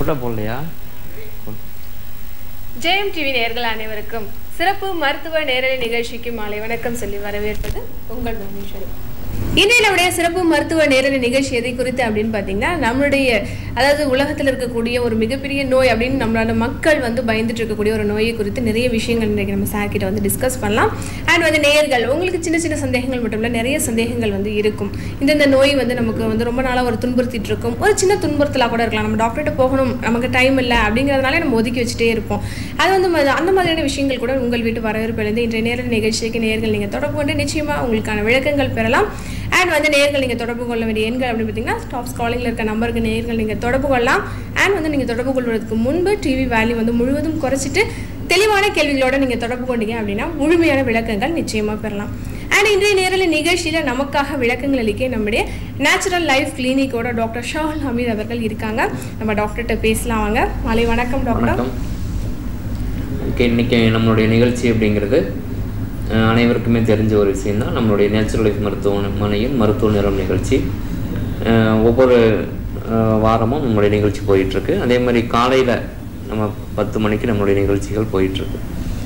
இன்ட்ரோட போடலையா ஜெயம் டிவி நேர்கள் அனைவருக்கும் சிறப்பு மருத்துவ நேரலை நிகழ்ச்சிக்கு மாலை வணக்கம் சொல்லி வரவேற்பது உங்கள் புவனேஸ்வரி இன்றைய நம்முடைய சிறப்பு மருத்துவ நேரலை நிகழ்ச்சி எதை குறித்து அப்படின்னு பார்த்தீங்கன்னா நம்மளுடைய அதாவது உலகத்தில் இருக்கக்கூடிய ஒரு மிகப்பெரிய நோய் அப்படின்னு நம்மளால மக்கள் வந்து பயந்துட்டு இருக்கக்கூடிய ஒரு நோயை குறித்து நிறைய விஷயங்கள் இன்றைக்கு நம்ம சார் கிட்ட வந்து டிஸ்கஸ் பண்ணலாம் அண்ட் வந்து நேர்கள் உங்களுக்கு சின்ன சின்ன சந்தேகங்கள் மட்டும் இல்லை நிறைய சந்தேகங்கள் வந்து இருக்கும் இந்தந்த நோய் வந்து நமக்கு வந்து ரொம்ப நாளாக ஒரு துன்புறுத்திட்டு இருக்கும் ஒரு சின்ன துன்புறுத்தலாக கூட இருக்கலாம் நம்ம டாக்டர்கிட்ட போகணும் நமக்கு டைம் இல்லை அப்படிங்கிறதுனால நம்ம ஒதுக்கி வச்சுட்டே இருப்போம் அது வந்து ம- அந்த மாதிரியான விஷயங்கள் கூட உங்கள் வீட்டு வரவேற்பிலிருந்து இன்றைய நேர நிகழ்ச்சிக்கு நேர்கள் நீங்கள் தொடர்பு கொண்டு நிச்சயமாக உங்களுக்கான விளக்கங்கள் பெறலாம் அண்ட் வந்து நேர்கள் நீங்கள் தொடர்பு கொள்ள வேண்டிய எண்கள் அப்படின்னு பார்த்தீங்கன்னா ஸ்டாப்ஸ் காலிங்கில் இருக்க நம்பருக்கு நேர்கள் நீங்கள் தொடர்பு கொள்ளலாம் அண்ட் வந்து நீங்கள் தொடர்பு கொள்வதற்கு முன்பு டிவி வேல்யூ வந்து முழுவதும் குறைச்சிட்டு தெளிவான கேள்விகளோட நீங்கள் தொடர்பு கொண்டீங்க அப்படின்னா முழுமையான விளக்கங்கள் நிச்சயமாக பெறலாம் அண்ட் இன்றைய நேரில் நிகழ்ச்சியில் நமக்காக விளக்கங்கள் அளிக்க நம்முடைய நேச்சுரல் லைஃப் கிளினிக்கோட டாக்டர் ஷாஹுல் ஹமீத் அவர்கள் இருக்காங்க நம்ம டாக்டர்கிட்ட பேசலாம் வாங்க மாலை வணக்கம் டாக்டர் வணக்கம் ஓகே இன்னைக்கு நம்மளுடைய நிகழ்ச்சி அப்படிங்கிறது அஹ், அனைவருக்குமே தெரிஞ்ச ஒரு விஷயம்தான் நம்மளுடைய நேச்சுரல் லைஃப் மருத்துவமனையின் மருத்துவ நிறம் நிகழ்ச்சி அஹ், ஒவ்வொரு அஹ், வாரமும் நம்மளுடைய நிகழ்ச்சி போயிட்டுருக்கு அதே மாதிரி காலையில் நம்ம பத்து மணிக்கு நம்மளுடைய நிகழ்ச்சிகள் போயிட்டுருக்கு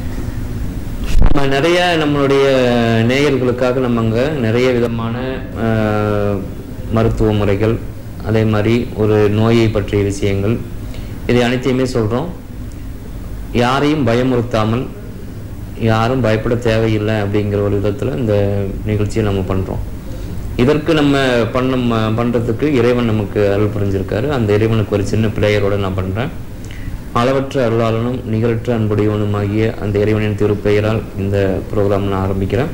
நம்ம நிறைய நம்மளுடைய நேயர்களுக்காக நம்ம அங்கே நிறைய விதமான அஹ், மருத்துவ முறைகள் அதே மாதிரி ஒரு நோயை பற்றிய விஷயங்கள் இதை அனைத்தையுமே சொல்கிறோம் யாரையும் பயமுறுத்தாமல் யாரும் பயப்பட தேவையில்லை அப்படிங்கிற ஒரு விதத்தில் இந்த நிகழ்ச்சியை நம்ம பண்ணுறோம் இதற்கு நம்ம பண்ண பண்ணுறதுக்கு இறைவன் நமக்கு அருள் புரிஞ்சிருக்காரு அந்த இறைவனுக்கு ஒரு சின்ன பிளேயரோட நான் பண்ணுறேன் அளவற்ற அருளாளனும் நிகரற்ற அன்புடையவனுமாகிய அந்த இறைவனின் திருப்பெயரால் இந்த ப்ரோக்ராம் நான் ஆரம்பிக்கிறேன்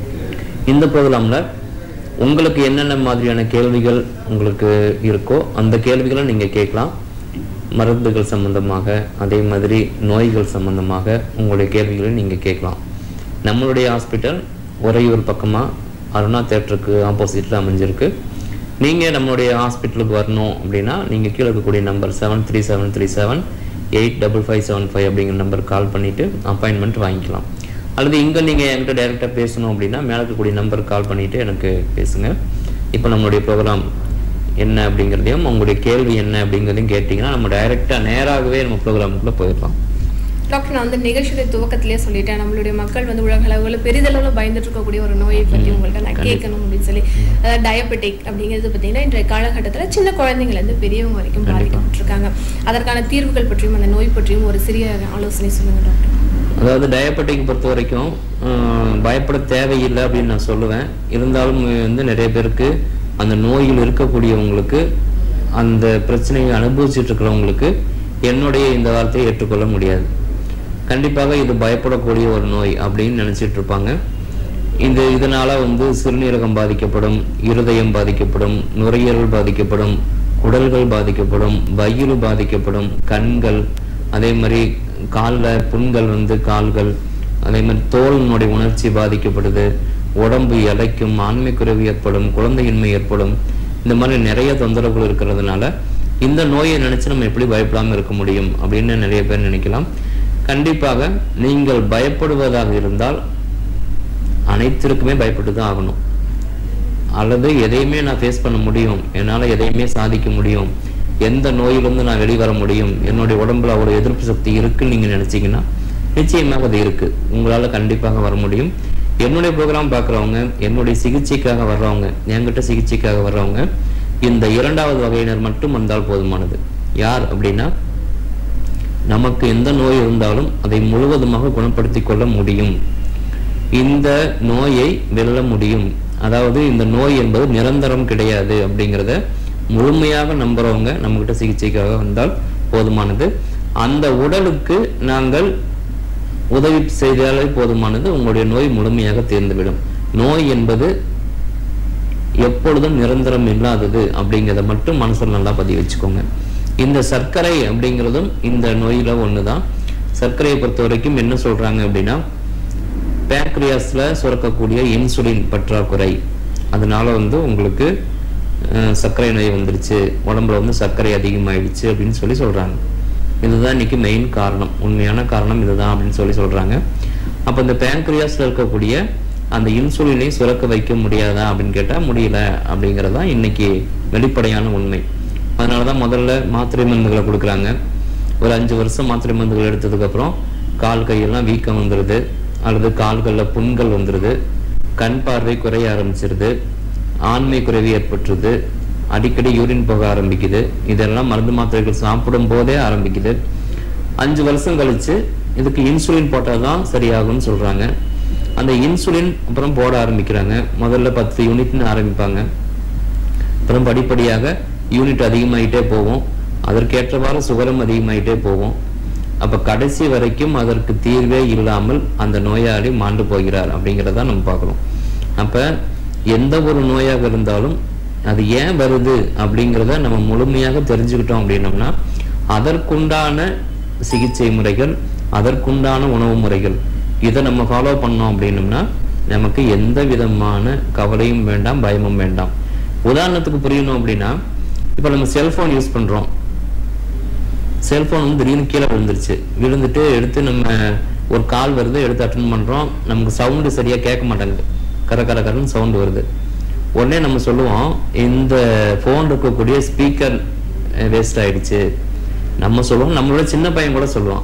இந்த ப்ரோக்ராமில் உங்களுக்கு என்னென்ன மாதிரியான கேள்விகள் உங்களுக்கு இருக்கோ அந்த கேள்விகளை நீங்கள் கேட்கலாம் மருந்துகள் சம்பந்தமாக அதே மாதிரி நோய்கள் சம்பந்தமாக உங்களுடைய கேள்விகளை நீங்கள் கேட்கலாம் நம்மளுடைய ஹாஸ்பிட்டல் உறையூர் பக்கமாக அருணா தேட்டருக்கு ஆப்போசிட்டில் அமைஞ்சிருக்கு நீங்கள் நம்மளுடைய ஹாஸ்பிட்டலுக்கு வரணும் அப்படின்னா நீங்கள் கீழே இருக்கக்கூடிய number seven three seven three seven eight double five seven five அப்படிங்கிற நம்பர் கால் பண்ணிவிட்டு அப்பாயின்மெண்ட் வாங்கிக்கலாம் அல்லது இங்கே நீங்கள் என்கிட்ட டைரெக்டாக பேசணும் அப்படின்னா மேலே இருக்கக்கூடிய நம்பருக்கு கால் பண்ணிவிட்டு எனக்கு பேசுங்க இப்போ நம்மளுடைய ப்ரோக்ராம் என்ன அப்படிங்கிறதையும் உங்களுடைய கேள்வி என்ன அப்படிங்கிறதையும் கேட்டிங்கன்னா நம்ம டைரெக்டாக நேராகவே நம்ம ப்ரோக்ராமுக்குள்ளே போயிடலாம் டாக்டர் நான் வந்து நிகழ்ச்சியுடைய துவக்கத்திலேயே சொல்லிட்டேன் நம்மளுடைய மக்கள் வந்து உலக அளவில் பெரிதளவில் பயந்துட்டு இருக்கக்கூடிய ஒரு நோயை பற்றி உங்கள்கிட்ட நான் கேட்கணும் அப்படின்னு சொல்லி அதாவது டயபெட்டிக் அப்படிங்கிறது பார்த்தீங்கன்னா இன்றைய காலகட்டத்தில் சின்ன குழந்தைங்கள்லேருந்து பெரியவங்க வரைக்கும் பாதிக்கப்பட்டிருக்காங்க அதற்கான தீர்வுகள் பற்றியும் அந்த நோய் பற்றியும் ஒரு சிறிய ஆலோசனை சொல்லுங்க டாக்டர் அதாவது டயபெட்டிக் பொறுத்த வரைக்கும் ஆஹ், பயப்பட தேவையில்லை அப்படின்னு நான் சொல்லுவேன் இருந்தாலும் வந்து நிறைய பேருக்கு அந்த நோயில் இருக்கக்கூடியவங்களுக்கு அந்த பிரச்சனையை அனுபவிச்சுட்டு இருக்கிறவங்களுக்கு என்னுடைய இந்த வார்த்தையை ஏற்றுக்கொள்ள முடியாது கண்டிப்பாக இது பயப்படக்கூடிய ஒரு நோய் அப்படின்னு நினைச்சிட்டு இருப்பாங்க இது இதனால வந்து சிறுநீரகம் பாதிக்கப்படும் இருதயம் பாதிக்கப்படும் நுரையீரல் பாதிக்கப்படும் குடல்கள் பாதிக்கப்படும் வயிறு பாதிக்கப்படும் கண்கள் அதே மாதிரி காலில் புண்கள் வந்து கால்கள் அதே மாதிரி தோலினுடைய உணர்ச்சி பாதிக்கப்படுது உடம்பு இலைக்கும் ஆண்மைக்குறைவு ஏற்படும் குழந்தையின்மை ஏற்படும் இந்த மாதிரி நிறைய தொந்தரவுகள் இருக்கிறதுனால இந்த நோயை நினைச்சு நம்ம எப்படி பயப்படாம இருக்க முடியும் அப்படின்னு நிறைய பேர் நினைக்கலாம் கண்டிப்பாக நீங்கள் பயப்படுவதாக இருந்தால் அனைத்திற்குமே பயப்பட்டு தான் ஆகணும் அல்லது எதையுமே நான் ஃபேஸ் பண்ண முடியும் என்னால் எதையுமே சாதிக்க முடியும் எந்த நோயிலிருந்து நான் வெளிவர முடியும் என்னுடைய உடம்புல அவ்வளோ எதிர்ப்பு சக்தி இருக்குன்னு நீங்கள் நினச்சிங்கன்னா நிச்சயமாக அது இருக்குது உங்களால் கண்டிப்பாக வர முடியும் என்னுடைய ப்ரோக்ராம் பார்க்குறவங்க என்னுடைய சிகிச்சைக்காக வர்றவங்க என்கிட்ட சிகிச்சைக்காக வர்றவங்க இந்த இரண்டாவது வகையினர் மட்டும் வந்தால் போதுமானது யார் அப்படின்னா நமக்கு எந்த நோய் இருந்தாலும் அதை முழுவதுமாக குணப்படுத்தி கொள்ள முடியும் இந்த நோயை வெல்ல முடியும் அதாவது இந்த நோய் என்பது நிரந்தரம் கிடையாது அப்படிங்கிறத முழுமையாக நம்புறவங்க நம்மகிட்ட சிகிச்சைக்காக வந்தால் போதுமானது அந்த உடலுக்கு நாங்கள் உதவி செய்தாலே போதுமானது உங்களுடைய நோய் முழுமையாக தீர்ந்துவிடும் நோய் என்பது எப்பொழுதும் நிரந்தரம் இல்லாதது அப்படிங்கிறத மட்டும் மனசுல நல்லா பதிவு வச்சுக்கோங்க இந்த சர்க்கரை அப்படிங்கிறதும் இந்த நோயில ஒண்ணுதான் சர்க்கரையை பொறுத்த வரைக்கும் என்ன சொல்றாங்க அப்படின்னா பேக்ரியாஸ்ல சுரக்கக்கூடிய இன்சுலின் பற்றாக்குறை அதனால வந்து உங்களுக்கு அஹ், சர்க்கரை நோய் வந்துருச்சு உடம்புல வந்து சர்க்கரை அதிகமாயிடுச்சு அப்படின்னு சொல்லி சொல்றாங்க இதுதான் இன்னைக்கு மெயின் காரணம் உண்மையான காரணம் இதுதான் அப்படின்னு சொல்லி சொல்றாங்க அப்ப இந்த பேங்க்ரியாஸ்ல இருக்கக்கூடிய அந்த இன்சுலினை சுரக்க வைக்க முடியாதா அப்படின்னு கேட்டா முடியல அப்படிங்கறதுதான் இன்னைக்கு வெளிப்படையான உண்மை அதனால தான் முதல்ல மாத்திரை மருந்துகளை கொடுக்குறாங்க ஒரு அஞ்சு வருஷம் மாத்திரை மருந்துகள் எடுத்ததுக்கப்புறம் கால் கையெல்லாம் வீக்கம் வந்துடுது அல்லது கால்களில் புண்கள் வந்துடுது கண் பார்வை குறைய ஆரம்பிச்சிருது ஆண்மை குறைவு ஏற்பட்டுருது அடிக்கடி யூரின் போக ஆரம்பிக்குது இதெல்லாம் மருந்து மாத்திரைகள் சாப்பிடும் போதே ஆரம்பிக்குது அஞ்சு வருஷம் கழிச்சு இதுக்கு இன்சுலின் போட்டால் தான் சரியாகும்னு சொல்றாங்க அந்த இன்சுலின் அப்புறம் போட ஆரம்பிக்கிறாங்க முதல்ல பத்து யூனிட்னு ஆரம்பிப்பாங்க அப்புறம் படிப்படியாக யூனிட் அதிகமாயிட்டே போகும் அதற்கேற்றவாறு சுகரம் அதிகமாயிட்டே போகும் அப்ப கடைசி வரைக்கும் அதற்கு தீர்வே இல்லாமல் அந்த நோயாளி மாண்டு போகிறார் அப்படிங்கிறத நம்ம பார்க்கிறோம் அப்ப எந்த ஒரு நோயாக இருந்தாலும் அது ஏன் வருது அப்படிங்கிறத நம்ம முழுமையாக தெரிஞ்சுக்கிட்டோம் அப்படின்னம்னா அதற்குண்டான சிகிச்சை முறைகள் அதற்குண்டான உணவு முறைகள் இதை நம்ம ஃபாலோ பண்ணோம் அப்படின்னம்னா நமக்கு எந்த விதமான கவலையும் வேண்டாம் பயமும் வேண்டாம் உதாரணத்துக்கு புரியணும் அப்படின்னா இப்போ நம்ம செல்போன் யூஸ் பண்றோம் செல்போன் வந்து திடீர்னு கீழே விழுந்துருச்சு விழுந்துட்டு எடுத்து நம்ம ஒரு கால் வருது எடுத்து அட்டன் பண்றோம் நமக்கு சவுண்டு சரியா கேட்க மாட்டேங்குது கர கர கரன்னு சவுண்டு வருது உடனே நம்ம சொல்லுவோம் இந்த ஃபோன் இருக்கக்கூடிய ஸ்பீக்கர் வேஸ்ட் ஆயிடுச்சு நம்ம சொல்லுவோம் நம்மளோட சின்ன பையன் கூட சொல்லுவான்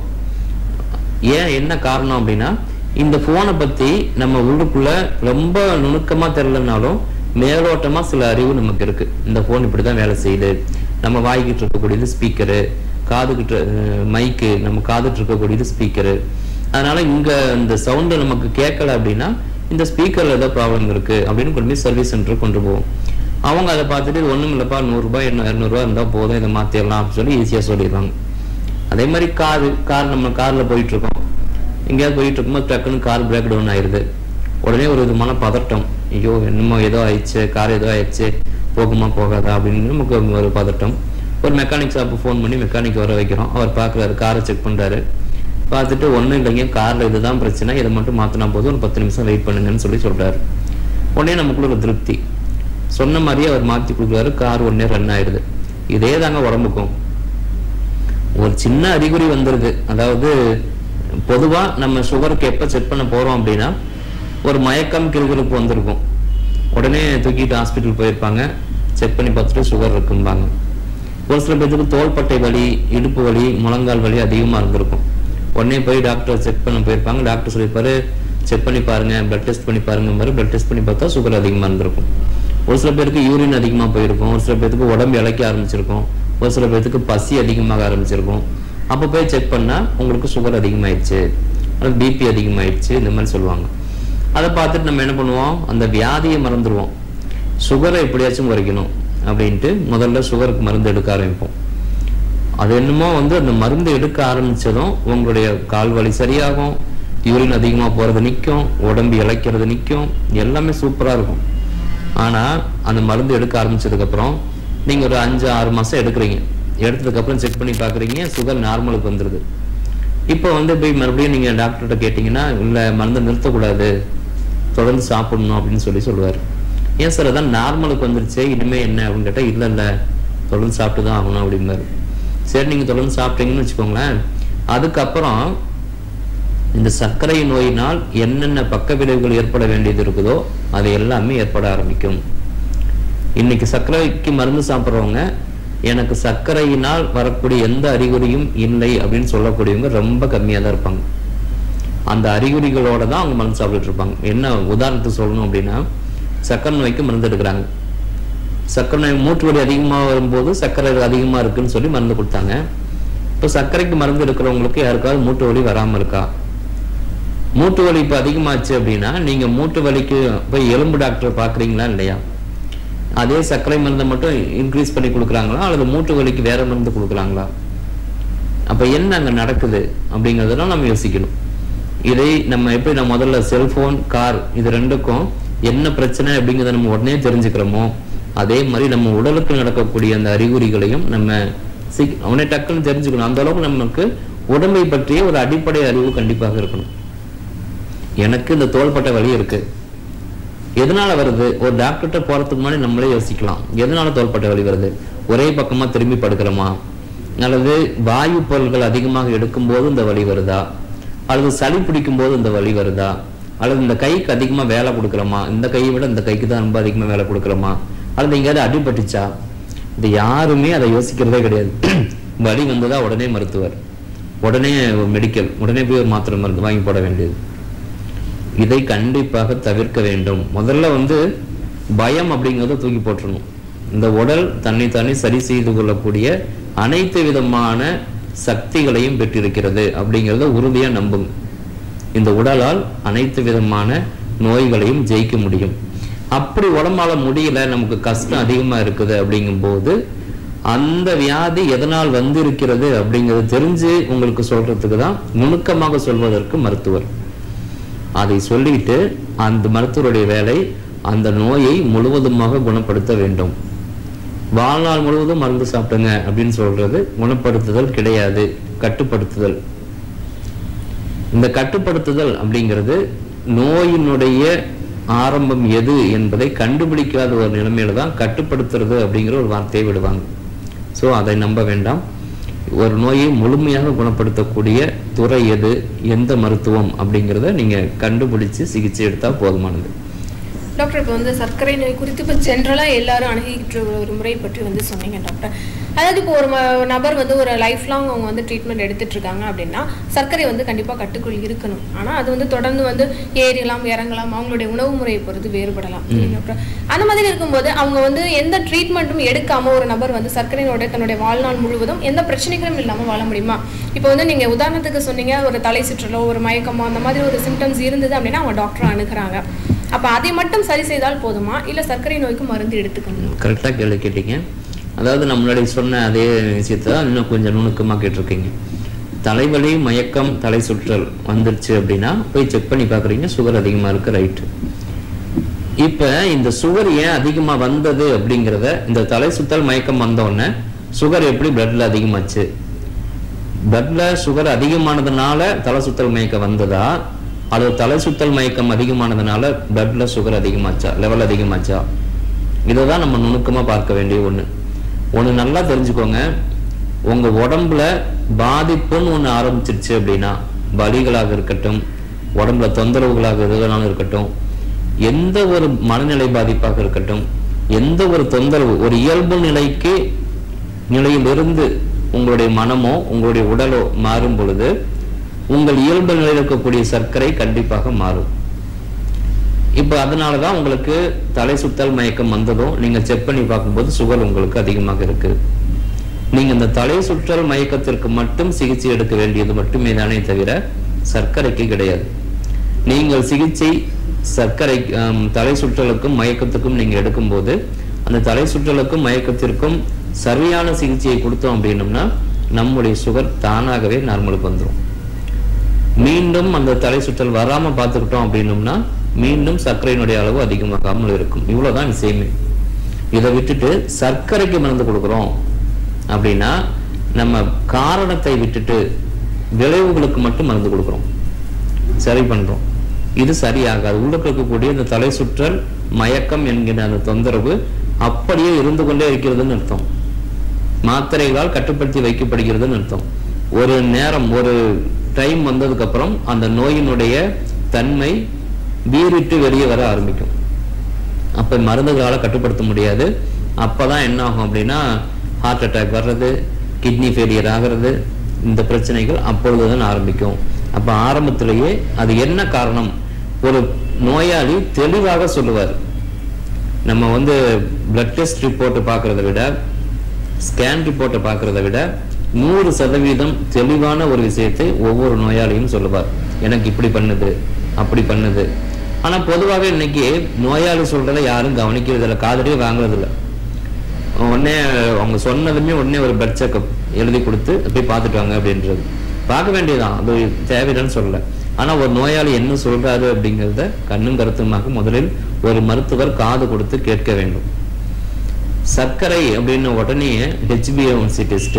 ஏன் என்ன காரணம் அப்படின்னா இந்த போனை பத்தி நம்ம உள்ளுக்குள்ள ரொம்ப நுணுக்கமா தெரியலனாலும் மேலோட்டமா சில அறிவு நமக்கு இருக்கு இந்த போன் இப்படிதான் வேலை செய்யுது நம்ம வாய்கிட்டு இருக்கக்கூடியது ஸ்பீக்கரு காதுகிட்ட மைக்கு நம்ம காதுட்டு இருக்கக்கூடியது ஸ்பீக்கரு அதனால இங்க இந்த சவுண்டு நமக்கு கேட்கல அப்படின்னா இந்த ஸ்பீக்கர்ல ஏதோ ப்ராப்ளம் இருக்கு அப்படின்னு கொண்டு போய் சர்வீஸ் சென்டர் கொண்டு போவோம் அவங்க அதை பார்த்துட்டு இது ஒண்ணும் இல்லப்பா நூறுரூபா என்ன இரநூறுவா இருந்தா போதும் இதை மாத்திடலாம் அப்படின்னு சொல்லி ஈஸியா சொல்லிடுவாங்க அதே மாதிரி கார் கார் நம்ம கார்ல போயிட்டு இருக்கோம் எங்கேயாவது போயிட்டு இருக்கும்போது டக்குன்னு கார் பிரேக் டவுன் ஆயிருது உடனே ஒரு விதமான பதட்டம் ஐயோ என்னமோ ஏதோ ஆயிடுச்சு கார் ஏதோ ஆயிடுச்சு போகுமா போகாதா அப்படின்னு நமக்கு ஒரு பதட்டம் ஒரு மெக்கானிக் ஷாப்பு ஃபோன் பண்ணி மெக்கானிக் வர வைக்கிறோம் அவர் பார்க்குறாரு காரை செக் பண்றாரு பார்த்துட்டு ஒன்றும் இல்லைங்க காரில் இதுதான் பிரச்சனை இதை மட்டும் மாற்றினா போதும் ஒரு பத்து நிமிஷம் வெயிட் பண்ணுங்கன்னு சொல்லி சொல்றாரு உடனே நமக்குள்ள ஒரு திருப்தி சொன்ன மாதிரியே அவர் மாற்றி கொடுக்குறாரு கார் உடனே ரன் ஆயிடுது இதே தாங்க உடம்புக்கும் ஒரு சின்ன அறிகுறி வந்துருது அதாவது பொதுவா நம்ம சுகருக்கு எப்ப செக் பண்ண போறோம் அப்படின்னா ஒரு மயக்கம் கிருகிருப்பு வந்திருக்கும் உடனே தூக்கிட்டு ஹாஸ்பிட்டல் போயிருப்பாங்க செக் பண்ணி பார்த்துட்டு சுகர் இருக்கும்பாங்க ஒரு சில பேருக்கு தோள்பட்டை வலி இடுப்பு வலி முழங்கால் வலி அதிகமா இருந்திருக்கும் உடனே போய் டாக்டர் செக் பண்ண போயிருப்பாங்க டாக்டர் சொல்லியிருப்பாரு செக் பண்ணி பாருங்க பிளட் டெஸ்ட் பண்ணி பாருங்க மாதிரி பிளட் டெஸ்ட் பண்ணி பார்த்தா சுகர் அதிகமா இருந்திருக்கும் ஒரு சில பேருக்கு யூரின் அதிகமா போயிருக்கும் ஒரு சில பேருக்கு உடம்பு இளைக்க ஆரம்பிச்சிருக்கும் ஒரு சில பேருக்கு பசி அதிகமாக ஆரம்பிச்சிருக்கும் அப்போ போய் செக் பண்ணா உங்களுக்கு சுகர் அதிகமாயிடுச்சு அல்லது பிபி அதிகமாயிடுச்சு இந்த மாதிரி சொல்லுவாங்க அதை பார்த்துட்டு நம்ம என்ன பண்ணுவோம் அந்த வியாதியை மறந்துடுவோம் சுகரை எப்படியாச்சும் குறைக்கணும் அப்படின்ட்டு முதல்ல சுகருக்கு மருந்து எடுக்க ஆரம்பிப்போம் அது என்னமோ வந்து அந்த மருந்து எடுக்க ஆரம்பிச்சதும் உங்களுடைய கால் வலி சரியாகும் யூரின் அதிகமா போறது நிற்கும் உடம்பு இளைக்கிறது நிற்கும் எல்லாமே சூப்பரா இருக்கும் ஆனா அந்த மருந்து எடுக்க ஆரம்பிச்சதுக்கு அப்புறம் நீங்க ஒரு அஞ்சு ஆறு மாசம் எடுக்கிறீங்க எடுத்ததுக்கு அப்புறம் செக் பண்ணி பாக்குறீங்க சுகர் நார்மலுக்கு வந்துருது இப்போ வந்து போய் மறுபடியும் நீங்க டாக்டர்கிட்ட கேட்டீங்கன்னா இல்ல மருந்தை நிறுத்தக்கூடாது தொடர்ந்து சாப்பிடணும் அப்படின்னு சொல்லி சொல்லுவாரு ஏன் சார் அதான் நார்மலுக்கு வந்துருச்சு இனிமே என்ன அப்படின்னு கேட்டா இல்ல இல்ல தொடர்ந்து சாப்பிட்டு தான் ஆகணும் அப்படிம்பாரு சரி நீங்க தொடர்ந்து சாப்பிட்டீங்கன்னு வச்சுக்கோங்களேன் அதுக்கப்புறம் இந்த சர்க்கரை நோயினால் என்னென்ன பக்க விளைவுகள் ஏற்பட வேண்டியது இருக்குதோ அது எல்லாமே ஏற்பட ஆரம்பிக்கும் இன்னைக்கு சர்க்கரைக்கு மருந்து சாப்பிட்றவங்க எனக்கு சர்க்கரையினால் வரக்கூடிய எந்த அறிகுறியும் இல்லை அப்படின்னு சொல்லக்கூடியவங்க ரொம்ப கம்மியா தான் இருப்பாங்க அந்த அறிகுறிகளோட தான் அவங்க மருந்து சாப்பிட்டுட்டு இருப்பாங்க என்ன உதாரணத்துக்கு சொல்லணும் அப்படின்னா சர்க்கரை நோய்க்கு மருந்து எடுக்கிறாங்க சர்க்கரை நோய் மூட்டு வலி அதிகமாக வரும்போது சர்க்கரை அதிகமா இருக்குன்னு சொல்லி மருந்து கொடுத்தாங்க இப்போ சர்க்கரைக்கு மருந்து எடுக்கிறவங்களுக்கு யாருக்காவது மூட்டு வலி வராம இருக்கா மூட்டு வலி இப்போ அதிகமாச்சு அப்படின்னா நீங்க மூட்டு வலிக்கு போய் எலும்பு டாக்டர் பாக்குறீங்களா இல்லையா அதே சர்க்கரை மருந்தை மட்டும் இன்க்ரீஸ் பண்ணி கொடுக்குறாங்களா அல்லது மூட்டு வலிக்கு வேற மருந்து கொடுக்குறாங்களா அப்ப என்ன அங்க நடக்குது அப்படிங்கறதெல்லாம் நம்ம யோசிக்கணும் இதை நம்ம எப்படி நம்ம முதல்ல செல்போன் கார் இது ரெண்டுக்கும் என்ன பிரச்சனை அப்படிங்கறத நம்ம உடனே தெரிஞ்சுக்கிறோமோ அதே மாதிரி நம்ம உடலுக்கு நடக்கக்கூடிய அந்த அறிகுறிகளையும் நம்ம சீக் உடனே டக்குன்னு தெரிஞ்சுக்கணும் அந்த அளவுக்கு நமக்கு உடம்பை பற்றிய ஒரு அடிப்படை அறிவு கண்டிப்பாக இருக்கணும் எனக்கு இந்த தோள்பட்டை வலி இருக்கு எதனால வருது ஒரு டாக்டர்கிட்ட போறதுக்கு முன்னாடி நம்மளே யோசிக்கலாம் எதனால தோள்பட்டை வலி வருது ஒரே பக்கமா திரும்பி படுக்கிறோமா அல்லது வாயு பொருள்கள் அதிகமாக எடுக்கும் போது இந்த வலி வருதா அல்லது சளி பிடிக்கும் போது இந்த வலி வருதா அல்லது இந்த கைக்கு அதிகமா வேலை கொடுக்குறோமா இந்த கையை விட இந்த கைக்கு தான் ரொம்ப அதிகமா வேலை கொடுக்குறோமா அல்லது எங்கேயாவது அடிபட்டுச்சா இது யாருமே அதை யோசிக்கிறதே கிடையாது வலி வந்ததா உடனே மருத்துவர் உடனே மெடிக்கல் உடனே போய் ஒரு மாத்திரை மருந்து வாங்கி போட வேண்டியது இதை கண்டிப்பாக தவிர்க்க வேண்டும் முதல்ல வந்து பயம் அப்படிங்கிறத தூக்கி போட்டுறணும் இந்த உடல் தன்னை தானே சரி செய்து கொள்ளக்கூடிய அனைத்து விதமான சக்திகளையும் பெற்றிருக்கிறது அப்படிங்கிறத உறுதியா நம்புங்க இந்த உடலால் அனைத்து விதமான நோய்களையும் ஜெயிக்க முடியும் அப்படி உடம்பால முடியல நமக்கு கஷ்டம் அதிகமா இருக்குது அப்படிங்கும்போது அந்த வியாதி எதனால் வந்திருக்கிறது அப்படிங்கறது தெரிஞ்சு உங்களுக்கு சொல்றதுக்கு தான் நுணுக்கமாக சொல்வதற்கு மருத்துவர் அதை சொல்லிட்டு அந்த மருத்துவருடைய வேலை அந்த நோயை முழுவதுமாக குணப்படுத்த வேண்டும் வாழ்நாள் முழுவதும் மருந்து சாப்பிடுங்க அப்படின்னு சொல்றது குணப்படுத்துதல் கிடையாது கட்டுப்படுத்துதல் இந்த கட்டுப்படுத்துதல் அப்படிங்கிறது நோயினுடைய ஆரம்பம் எது என்பதை கண்டுபிடிக்காத ஒரு நிலைமையில தான் கட்டுப்படுத்துறது அப்படிங்கிற ஒரு வார்த்தையை விடுவாங்க ஸோ அதை நம்ப வேண்டாம் ஒரு நோயை முழுமையாக குணப்படுத்தக்கூடிய துறை எது எந்த மருத்துவம் அப்படிங்கிறத நீங்க கண்டுபிடிச்சு சிகிச்சை எடுத்தா போதுமானது டாக்டர் இப்போ வந்து சர்க்கரை நோய் குறித்து இப்போ ஜென்ரலாக எல்லாரும் அணுகிக்கிட்டு ஒரு முறை பற்றி வந்து சொன்னீங்க டாக்டர் அதாவது இப்போ ஒரு ம- நபர் வந்து ஒரு லைஃப் லாங் அவங்க வந்து ட்ரீட்மெண்ட் எடுத்துட்டு இருக்காங்க அப்படின்னா சர்க்கரை வந்து கண்டிப்பாக கட்டுக்குள் இருக்கணும் ஆனால் அது வந்து தொடர்ந்து வந்து ஏறலாம் இறங்கலாம் அவங்களுடைய உணவு முறையை பொறுத்து வேறுபடலாம் டாக்டர் அந்த மாதிரி இருக்கும்போது அவங்க வந்து எந்த ட்ரீட்மெண்ட்டும் எடுக்காம ஒரு நபர் வந்து சர்க்கரை நோயை தன்னுடைய வாழ்நாள் முழுவதும் எந்த பிரச்சனைகளும் இல்லாமல் வாழ முடியுமா இப்போ வந்து நீங்க உதாரணத்துக்கு சொன்னீங்க ஒரு தலை சுற்றலோ ஒரு மயக்கமோ அந்த மாதிரி ஒரு சிம்டம்ஸ் இருந்தது அப்படின்னா அவங்க டாக்டர் அணுகுறாங்க அப்ப அதை மட்டும் சரி செய்தால் போதுமா இல்ல சர்க்கரை நோய்க்கு மருந்து எடுத்துக்கணும் கரெக்டாக கேள்வி கேட்டீங்க அதாவது நம்ம முன்னாடி சொன்ன அதே விஷயத்தை தான் இன்னும் கொஞ்சம் நுணுக்கமாக கேட்டிருக்கீங்க தலைவலி மயக்கம் தலை சுற்றல் வந்துருச்சு அப்படின்னா போய் செக் பண்ணி பார்க்குறீங்க சுகர் அதிகமாக இருக்கு ரைட்டு இப்போ இந்த சுகர் ஏன் அதிகமாக வந்தது அப்படிங்கிறத இந்த தலை சுத்தல் மயக்கம் வந்தோடனே சுகர் எப்படி பிளட்ல அதிகமாச்சு பிளட்ல சுகர் அதிகமானதுனால தலை சுத்தல் மயக்கம் வந்ததா அல்லது தலை சுத்தல் மயக்கம் அதிகமானதுனால பிளட்ல சுகர் அதிகமாச்சா லெவல் அதிகமாச்சா இதை தான் நம்ம நுணுக்கமா பார்க்க வேண்டிய ஒண்ணு ஒண்ணு நல்லா தெரிஞ்சுக்கோங்க உங்க உடம்புல பாதிப்புன்னு ஒண்ணு ஆரம்பிச்சிருச்சு அப்படின்னா வலிகளாக இருக்கட்டும் உடம்புல தொந்தரவுகளாக எதுனாலும் இருக்கட்டும் எந்த ஒரு மனநிலை பாதிப்பாக இருக்கட்டும் எந்த ஒரு தொந்தரவு ஒரு இயல்பு நிலைக்கு நிலையிலிருந்து உங்களுடைய மனமோ உங்களுடைய உடலோ மாறும் பொழுது உங்கள் இயல்பு நிலையில் இருக்கக்கூடிய சர்க்கரை கண்டிப்பாக மாறும் இப்போ அதனால தான் உங்களுக்கு தலை சுத்தல் மயக்கம் வந்ததும் நீங்க செக் பண்ணி பார்க்கும்போது சுகர் உங்களுக்கு அதிகமாக இருக்கு நீங்க இந்த தலை சுற்றல் மயக்கத்திற்கு மட்டும் சிகிச்சை எடுக்க வேண்டியது மட்டுமே தானே தவிர சர்க்கரைக்கு கிடையாது நீங்கள் சிகிச்சை சர்க்கரை ஆம், தலை சுற்றலுக்கும் மயக்கத்துக்கும் நீங்க எடுக்கும்போது அந்த தலை சுற்றலுக்கும் மயக்கத்திற்கும் சரியான சிகிச்சையை கொடுத்தோம் அப்படின்னம்னா நம்முடைய சுகர் தானாகவே நார்மலுக்கு வந்துடும் மீண்டும் அந்த தலை சுற்றல் வராம பார்த்துக்கிட்டோம் அப்படின்னம்னா மீண்டும் சர்க்கரையினுடைய அளவு அதிகமாகாமல் இருக்கும் இவ்வளவுதான் விஷயமே இதை விட்டுட்டு சர்க்கரைக்கு மருந்து கொடுக்குறோம் அப்படின்னா நம்ம காரணத்தை விட்டுட்டு விளைவுகளுக்கு மட்டும் மருந்து கொடுக்குறோம் சரி பண்றோம் இது சரியாகாது உள்ளுக்கு இருக்கக்கூடிய இந்த தலை சுற்றல் மயக்கம் என்கிற அந்த தொந்தரவு அப்படியே இருந்து கொண்டே இருக்கிறதுன்னு அர்த்தம் மாத்திரைகளால் கட்டுப்படுத்தி வைக்கப்படுகிறதுன்னு அர்த்தம் ஒரு நேரம் ஒரு டைம் வந்ததுக்கு அப்புறம் அந்த நோயினுடைய தன்மை வீறிட்டு வெளியே வர ஆரம்பிக்கும் அப்ப மருந்துகளால கட்டுப்படுத்த முடியாது அப்பதான் என்ன ஆகும் அப்படின்னா ஹார்ட் அட்டாக் வர்றது கிட்னி ஃபெயிலியர் ஆகிறது இந்த பிரச்சனைகள் அப்பொழுதுதான் ஆரம்பிக்கும் அப்ப ஆரம்பத்திலேயே அது என்ன காரணம் ஒரு நோயாளி தெளிவாக சொல்லுவார் நம்ம வந்து பிளட் டெஸ்ட் ரிப்போர்ட் பார்க்கறத விட ஸ்கேன் ரிப்போர்ட்டை பார்க்கறத விட நூறு சதவீதம் தெளிவான ஒரு விஷயத்தை ஒவ்வொரு நோயாளியும் சொல்லுவார் எனக்கு இப்படி பண்ணுது அப்படி பண்ணுது ஆனா பொதுவாகவே இன்னைக்கு நோயாளி சொல்றதை யாரும் கவனிக்கிறது இல்லை காதலியே வாங்குறது இல்லை உடனே அவங்க சொன்னதுமே உடனே ஒரு பெட் செக்கப் எழுதி கொடுத்து போய் பார்த்துட்டு வாங்க அப்படின்றது பார்க்க வேண்டியதுதான் அது தேவையில்லைன்னு சொல்லல ஆனா ஒரு நோயாளி என்ன சொல்றாரு அப்படிங்கிறத கண்ணும் கருத்துமாக முதலில் ஒரு மருத்துவர் காது கொடுத்து கேட்க வேண்டும் சர்க்கரை அப்படின்னு உடனே ஹெச்பிஏஒன்சி டெஸ்ட்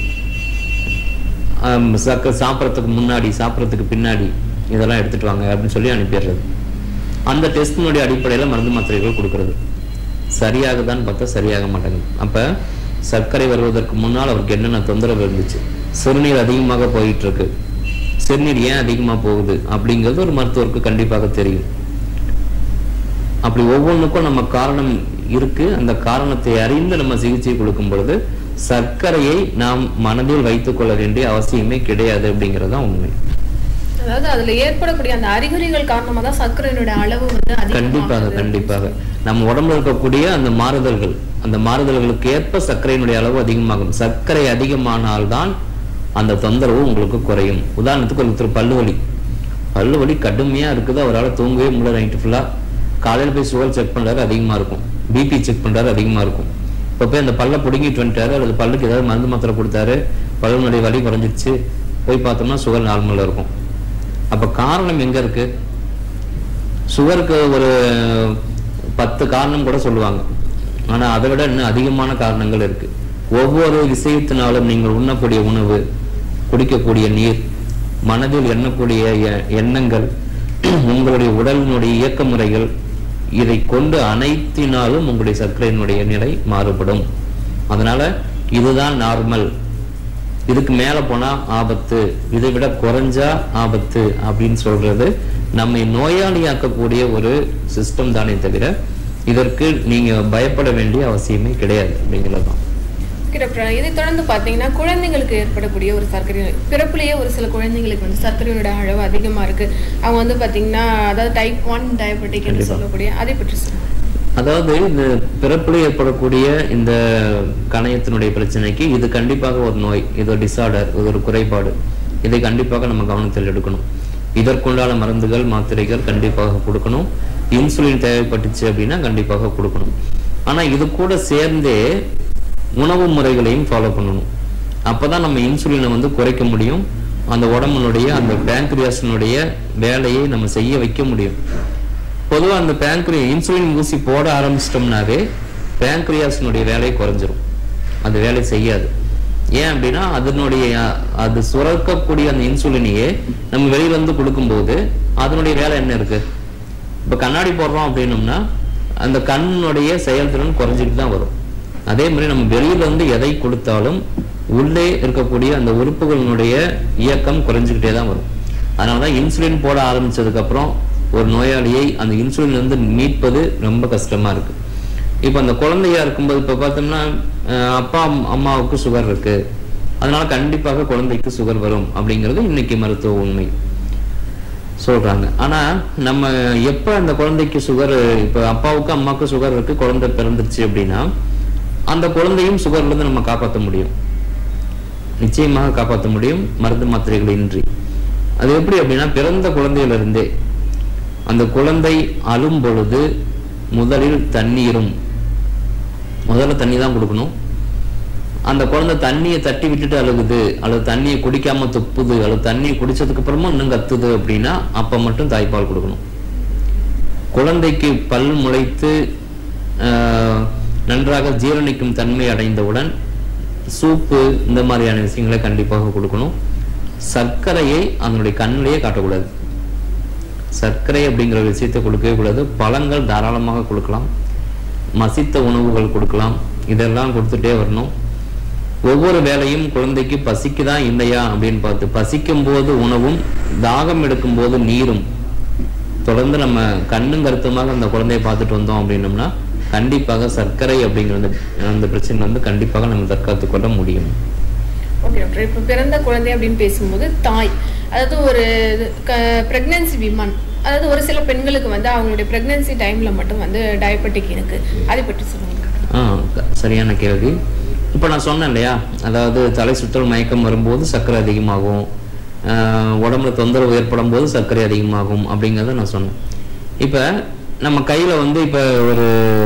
சர்க்கரை சாப்பிட்றதுக்கு முன்னாடி சாப்பிட்றதுக்கு பின்னாடி இதெல்லாம் எடுத்துட்டு வாங்க அப்படின்னு சொல்லி அனுப்பிடுறது அந்த டெஸ்டினுடைய அடிப்படையில மருந்து மாத்திரைகள் கொடுக்கறது சரியாகுதான்னு பார்த்தா சரியாக மாட்டேங்குது அப்ப சர்க்கரை வருவதற்கு முன்னால் அவருக்கு என்னென்ன தொந்தரவு இருந்துச்சு சிறுநீர் அதிகமாக போயிட்டு இருக்கு சிறுநீர் ஏன் அதிகமா போகுது அப்படிங்கிறது ஒரு மருத்துவருக்கு கண்டிப்பாக தெரியும் அப்படி ஒவ்வொன்றுக்கும் நம்ம காரணம் இருக்கு அந்த காரணத்தை அறிந்து நம்ம சிகிச்சை கொடுக்கும் பொழுது சர்க்கரையை நாம் மனதில் வைத்துக் கொள்ள வேண்டிய அவசியமே கிடையாது அப்படிங்கிறது தான் உண்மை அதாவது அதுல ஏற்படக்கூடிய அந்த அறிகுறிகள் காரணமா தான் சர்க்கரையினுடைய அளவு வந்து கண்டிப்பாக அதிகமாகுது. கண்டிப்பாக நம்ம உடம்புல இருக்கக்கூடிய அந்த மாறுதல்கள் அந்த மாறுதல்களுக்கு ஏற்ப சர்க்கரையினுடைய அளவு அதிகமாகும் சர்க்கரை அதிகமானால்தான் அந்த தொந்தரவு உங்களுக்கு குறையும் உதாரணத்துக்கு ஒருத்தர் பல்லு வலி பல்லு வலி கடுமையா இருக்குது அவரால் தூங்கவே முடியல நைட்டு ஃபுல்லா காலையில போய் சுகர் செக் பண்றாரு அதிகமா இருக்கும் பிபி செக் பண்றாரு அதிகமா இருக்கும் இப்போ போய் அந்த பல்லை பிடுங்கிட்டு வந்துட்டாரு அல்லது பல்லுக்கு ஏதாவது மருந்து மாத்திரை கொடுத்தாரு பல்லுனுடைய வலி குறைஞ்சிருச்சு போய் பார்த்தோம்னா சுகர் நார்மலா இருக்கும் அப்ப காரணம் எங்க இருக்கு சுகருக்கு ஒரு பத்து காரணம் கூட சொல்லுவாங்க ஆனா அதை விட இன்னும் அதிகமான காரணங்கள் இருக்கு ஒவ்வொரு விஷயத்தினாலும் நீங்கள் உண்ணக்கூடிய உணவு குடிக்கக்கூடிய நீர் மனதில் எண்ணக்கூடிய எ- எண்ணங்கள் உங்களுடைய உடலினுடைய இயக்க முறைகள் இதை கொண்டு அனைத்தினாலும் உங்களுடைய சர்க்கரையினுடைய நிலை மாறுபடும் அதனால இதுதான் நார்மல் இதுக்கு மேல போனா ஆபத்து இதை விட குறைஞ்சா ஆபத்து அப்படின்னு சொல்றது நம்மை நோயாளியாக்கக்கூடிய ஒரு சிஸ்டம் தானே தவிர இதற்கு நீங்க பயப்பட வேண்டிய அவசியமே கிடையாது அப்படிங்கிறது தான் ஓகே டாக்டர் இதை தொடர்ந்து பார்த்தீங்கன்னா குழந்தைங்களுக்கு ஏற்படக்கூடிய ஒரு சர்க்கரை நோய் பிறப்புலேயே ஒரு சில குழந்தைங்களுக்கு வந்து சர்க்கரையோட அளவு அதிகமா இருக்கு அவங்க வந்து பார்த்தீங்கன்னா அதாவது டைப் ஒன் டயபெட்டிக் என்று கண்டிப்பா. சொல்லக்கூடிய அதை பற்றி சொல்லுங்க அதாவது இந்த பிறப்பில் ஏற்படக்கூடிய இந்த கணையத்தினுடைய பிரச்சனைக்கு இது கண்டிப்பாக ஒரு நோய் இது ஒரு டிசார்டர் இது ஒரு குறைபாடு இதை கண்டிப்பாக நம்ம கவனத்தில் எடுக்கணும் இதற்குண்டான மருந்துகள் மாத்திரைகள் கண்டிப்பாக கொடுக்கணும் இன்சுலின் தேவைப்பட்டுச்சு அப்படின்னா கண்டிப்பாக கொடுக்கணும் ஆனா இது கூட சேர்ந்தே உணவு முறைகளையும் ஃபாலோ பண்ணணும் அப்பதான் நம்ம இன்சுலினை வந்து குறைக்க முடியும் அந்த உடம்புனுடைய அந்த பேங்க்ரியாஸினுடைய வேலையை நம்ம செய்ய வைக்க முடியும் பொதுவா அந்த பேங்க்ரி இன்சுலின் ஊசி போட ஆரம்பிச்சிட்டோம்னாவே பேங்க்ரியாஸினுடைய வேலை குறைஞ்சிரும் அது வேலை செய்யாது ஏன் அப்படின்னா அதனுடைய அது சுரக்கக்கூடிய அந்த இன்சுலினையே நம்ம வெளியில இருந்து கொடுக்கும்போது அதனுடைய வேலை என்ன இருக்கு இப்ப கண்ணாடி போடுறோம் அப்படின்னம்னா அந்த கண்ணுடைய செயல்திறன் குறைஞ்சிட்டு தான் வரும் அதே மாதிரி நம்ம வெளியில இருந்து எதை கொடுத்தாலும் உள்ளே இருக்கக்கூடிய அந்த உறுப்புகளினுடைய இயக்கம் குறைஞ்சிக்கிட்டே தான் வரும் அதனாலதான் இன்சுலின் போட ஆரம்பிச்சதுக்கு அப்புறம் ஒரு நோயாளியை அந்த இன்சுலின் இருந்து மீட்பது ரொம்ப கஷ்டமா இருக்கு இப்போ அந்த குழந்தையா இருக்கும்போது இப்போ பார்த்தோம்னா அஹ் அப்பா அம்- அம்மாவுக்கு சுகர் இருக்கு அதனால கண்டிப்பாக குழந்தைக்கு சுகர் வரும் அப்படிங்கிறது இன்னைக்கு மருத்துவ உண்மை சொல்றாங்க ஆனா நம்ம எப்ப அந்த குழந்தைக்கு சுகர் இப்ப அப்பாவுக்கு அம்மாவுக்கு சுகர் இருக்கு குழந்தை பிறந்துருச்சு அப்படின்னா அந்த குழந்தையும் சுகர்ல இருந்து நம்ம காப்பாற்ற முடியும் நிச்சயமாக காப்பாற்ற முடியும் மருந்து மாத்திரைகள் இன்றி அது எப்படி அப்படின்னா பிறந்த குழந்தையில இருந்தே அந்த குழந்தை அழும் பொழுது முதலில் தண்ணீரும் முதல்ல தண்ணி தான் கொடுக்கணும் அந்த குழந்தை தண்ணியை தட்டி விட்டுட்டு அழுகுது அல்லது தண்ணியை குடிக்காம துப்புது அல்லது தண்ணியை குடிச்சதுக்கு அப்புறமும் இன்னும் கத்துது அப்படின்னா அப்ப மட்டும் தாய்ப்பால் கொடுக்கணும் குழந்தைக்கு பல் முளைத்து ஆஹ், நன்றாக ஜீரணிக்கும் தன்மை அடைந்தவுடன் சூப்பு இந்த மாதிரியான விஷயங்களை கண்டிப்பாக கொடுக்கணும் சர்க்கரையை அதனுடைய கண்ணிலேயே காட்டக்கூடாது சர்க்கரை அப்படிங்கிற விஷயத்தை கொடுக்கவே கூடாது பழங்கள் தாராளமாக கொடுக்கலாம் மசித்த உணவுகள் கொடுக்கலாம் இதெல்லாம் கொடுத்துட்டே வரணும் ஒவ்வொரு வேளையும் குழந்தைக்கு பசிக்குதா இல்லையா அப்படின்னு பார்த்து பசிக்கும் போது உணவும் தாகம் எடுக்கும் போது நீரும் தொடர்ந்து நம்ம கண்ணும் கருத்துமாக அந்த குழந்தையை பார்த்துட்டு வந்தோம் அப்படின்னம்னா கண்டிப்பாக சர்க்கரை அப்படிங்கிற அந்த அந்த பிரச்சனை வந்து கண்டிப்பாக நம்ம தற்காத்து கொள்ள முடியும் ஓகே டாக்டர் இப்போ பிறந்த குழந்தை அப்படின்னு பேசும்போது தாய் அதாவது ஒரு ப்ரெக்னன்சி விமன் அதாவது ஒரு சில பெண்களுக்கு வந்து அவங்களுடைய ப்ரெக்னன்சி டைம்ல மட்டும் வந்து டயபெட்டிக் இருக்கு அதை பற்றி சொல்லுங்க ஆ க- சரியான கேள்வி இப்போ நான் சொன்னேன் இல்லையா அதாவது தலை சுற்றல் மயக்கம் வரும்போது சர்க்கரை அதிகமாகும் ஆஹ் உடம்புல தொந்தரவு ஏற்படும் போது சர்க்கரை அதிகமாகும் அப்படிங்கிறத நான் சொன்னேன் இப்போ நம்ம கையில் வந்து இப்போ ஒரு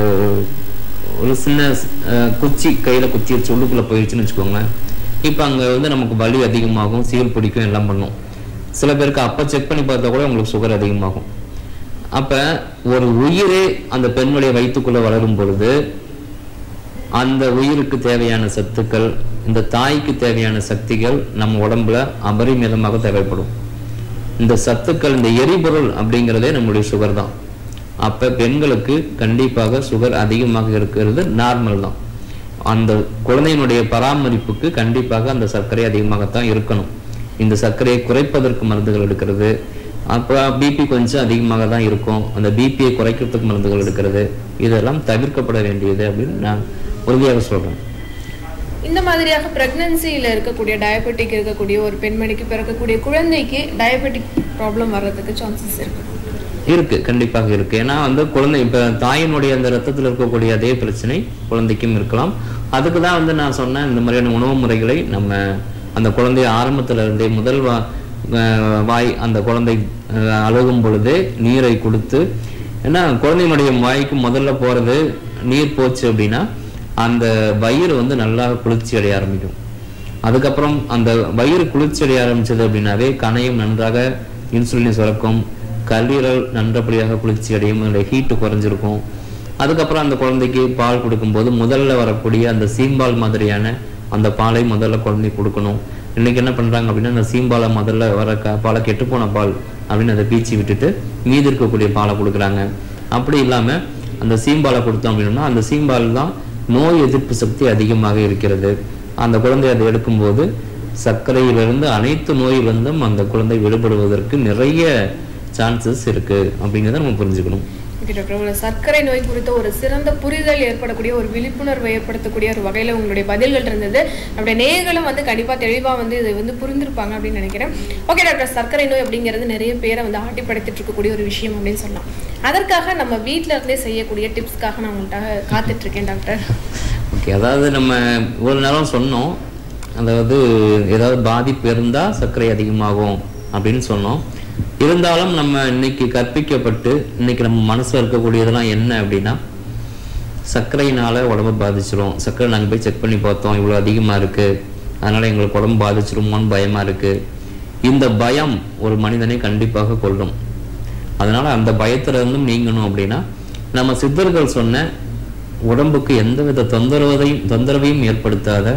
ஒரு சின்ன ஆஹ், குச்சி கையில் குச்சி வச்சு உள்ளுக்குள்ளே போயிடுச்சுன்னு வச்சுக்கோங்களேன் இப்போ அங்கே வந்து நமக்கு வலி அதிகமாகும் சீல் பிடிக்கும் எல்லாம் பண்ணும் சில பேருக்கு அப்போ செக் பண்ணி பார்த்தா கூட உங்களுக்கு சுகர் அதிகமாகும் அப்ப ஒரு உயிரே அந்த பெண்ணுடைய வயிற்றுக்குள்ள வளரும் பொழுது அந்த உயிருக்கு தேவையான சத்துக்கள் இந்த தாய்க்கு தேவையான சக்திகள் நம்ம உடம்புல அபரிமிதமாக தேவைப்படும் இந்த சத்துக்கள் இந்த எரிபொருள் அப்படிங்கிறதே நம்மளுடைய சுகர் தான் அப்ப பெண்களுக்கு கண்டிப்பாக சுகர் அதிகமாக இருக்கிறது நார்மல் தான் அந்த குழந்தையினுடைய பராமரிப்புக்கு கண்டிப்பாக அந்த சர்க்கரை அதிகமாகத்தான் இருக்கணும் இந்த சர்க்கரையை குறைப்பதற்கு மருந்துகள் எடுக்கிறது அப்போ பிபி கொஞ்சம் அதிகமாக தான் இருக்கும் அந்த பிபியை குறைக்கிறதுக்கு மருந்துகள் எடுக்கிறது இதெல்லாம் தவிர்க்கப்பட வேண்டியது அப்படின்னு நான் உறுதியாக சொல்கிறேன் இந்த மாதிரியாக பிரெக்னன்சியில் இருக்கக்கூடிய டயபெட்டிக் இருக்கக்கூடிய ஒரு பெண்மணிக்கு பிறக்கக்கூடிய குழந்தைக்கு டயபெட்டிக் ப்ராப்ளம் வர்றதுக்கு சான்சஸ் இருக்கு இருக்கு கண்டிப்பாக இருக்கு ஏன்னா வந்து குழந்தை இப்ப தாயினுடைய அந்த ரத்தத்தில் இருக்கக்கூடிய அதே பிரச்சனை குழந்தைக்கும் இருக்கலாம் அதுக்கு தான் வந்து நான் சொன்னேன் இந்த மாதிரியான உணவு முறைகளை நம்ம அந்த குழந்தை ஆரம்பத்துல இருந்தே முதல் வா அஹ் வாய் அந்த குழந்தை அஹ் அழுகும் பொழுது நீரை கொடுத்து ஏன்னா குழந்தையினுடைய வாய்க்கு முதல்ல போறது நீர் போச்சு அப்படின்னா அந்த வயிறு வந்து நல்லா குளிர்ச்சி அடைய ஆரம்பிக்கும் அதுக்கப்புறம் அந்த வயிறு குளிர்ச்சி அடைய ஆரம்பிச்சது அப்படின்னாவே கணையம் நன்றாக இன்சுலின் சுரக்கும் கல்லீரல் நன்றபடியாக குளிர்ச்சி அடையும் அதோட ஹீட்டு குறைஞ்சிருக்கும் அதுக்கப்புறம் அந்த குழந்தைக்கு பால் கொடுக்கும்போது முதல்ல வரக்கூடிய அந்த சீம்பால் மாதிரியான அந்த பாலை முதல்ல குழந்தைக்கு கொடுக்கணும் இன்னைக்கு என்ன பண்றாங்க அப்படின்னா அந்த சீம்பாலை முதல்ல வர க- பாலை கெட்டு போன பால் அப்படின்னு அதை பீச்சி விட்டுட்டு மீதி இருக்கக்கூடிய பாலை கொடுக்குறாங்க அப்படி இல்லாம அந்த சீம்பாலை கொடுத்தோம் அப்படின்னா அந்த சீம்பால் தான் நோய் எதிர்ப்பு சக்தி அதிகமாக இருக்கிறது அந்த குழந்தை அதை எடுக்கும்போது சர்க்கரையிலிருந்து அனைத்து நோயிலிருந்தும் அந்த குழந்தை விடுபடுவதற்கு நிறைய சான்சஸ் இருக்கு அப்படிங்கிறத நம்ம புரிஞ்சுக்கணும் ஓகே டாக்டர் ஒரு சர்க்கரை நோய் குறித்த ஒரு சிறந்த புரிதல் ஏற்படக்கூடிய ஒரு விழிப்புணர்வை ஏற்படுத்தக்கூடிய ஒரு வகையில் உங்களுடைய பதில்கள் இருந்தது நம்முடைய நேயர்களும் வந்து கண்டிப்பாக தெளிவாக வந்து இதை வந்து புரிந்திருப்பாங்க அப்படின்னு நினைக்கிறேன் ஓகே டாக்டர் சர்க்கரை நோய் அப்படிங்கிறது நிறைய பேரை வந்து ஆட்டிப்படைத்துட்டு இருக்கக்கூடிய ஒரு விஷயம் அப்படின்னு சொல்லலாம் அதற்காக நம்ம வீட்டில் இருந்தே செய்யக்கூடிய டிப்ஸ்க்காக நான் உங்கள்கிட்ட காத்துட்டு இருக்கேன் டாக்டர் ஓகே அதாவது நம்ம ஒரு நேரம் சொன்னோம் அதாவது ஏதாவது பாதிப்பு இருந்தால் சர்க்கரை அதிகமாகும் அப்படின்னு சொன்னோம் இருந்தாலும் நம்ம இன்னைக்கு கற்பிக்கப்பட்டு இன்னைக்கு நம்ம மனசுல இருக்கக்கூடியதெல்லாம் என்ன அப்படின்னா சர்க்கரையினால உடம்பு பாதிச்சிரும் சர்க்கரை நாங்கள் போய் செக் பண்ணி பார்த்தோம் இவ்வளோ அதிகமாக இருக்கு அதனால எங்களுக்கு உடம்பு பாதிச்சிருமோன்னு பயமா இருக்கு இந்த பயம் ஒரு மனிதனை கண்டிப்பாக கொல்லும் அதனால அந்த பயத்துல இருந்தும் நீங்கணும் அப்படின்னா நம்ம சித்தர்கள் சொன்ன உடம்புக்கு எந்தவித தொந்தரவையும் தொந்தரவையும் ஏற்படுத்தாத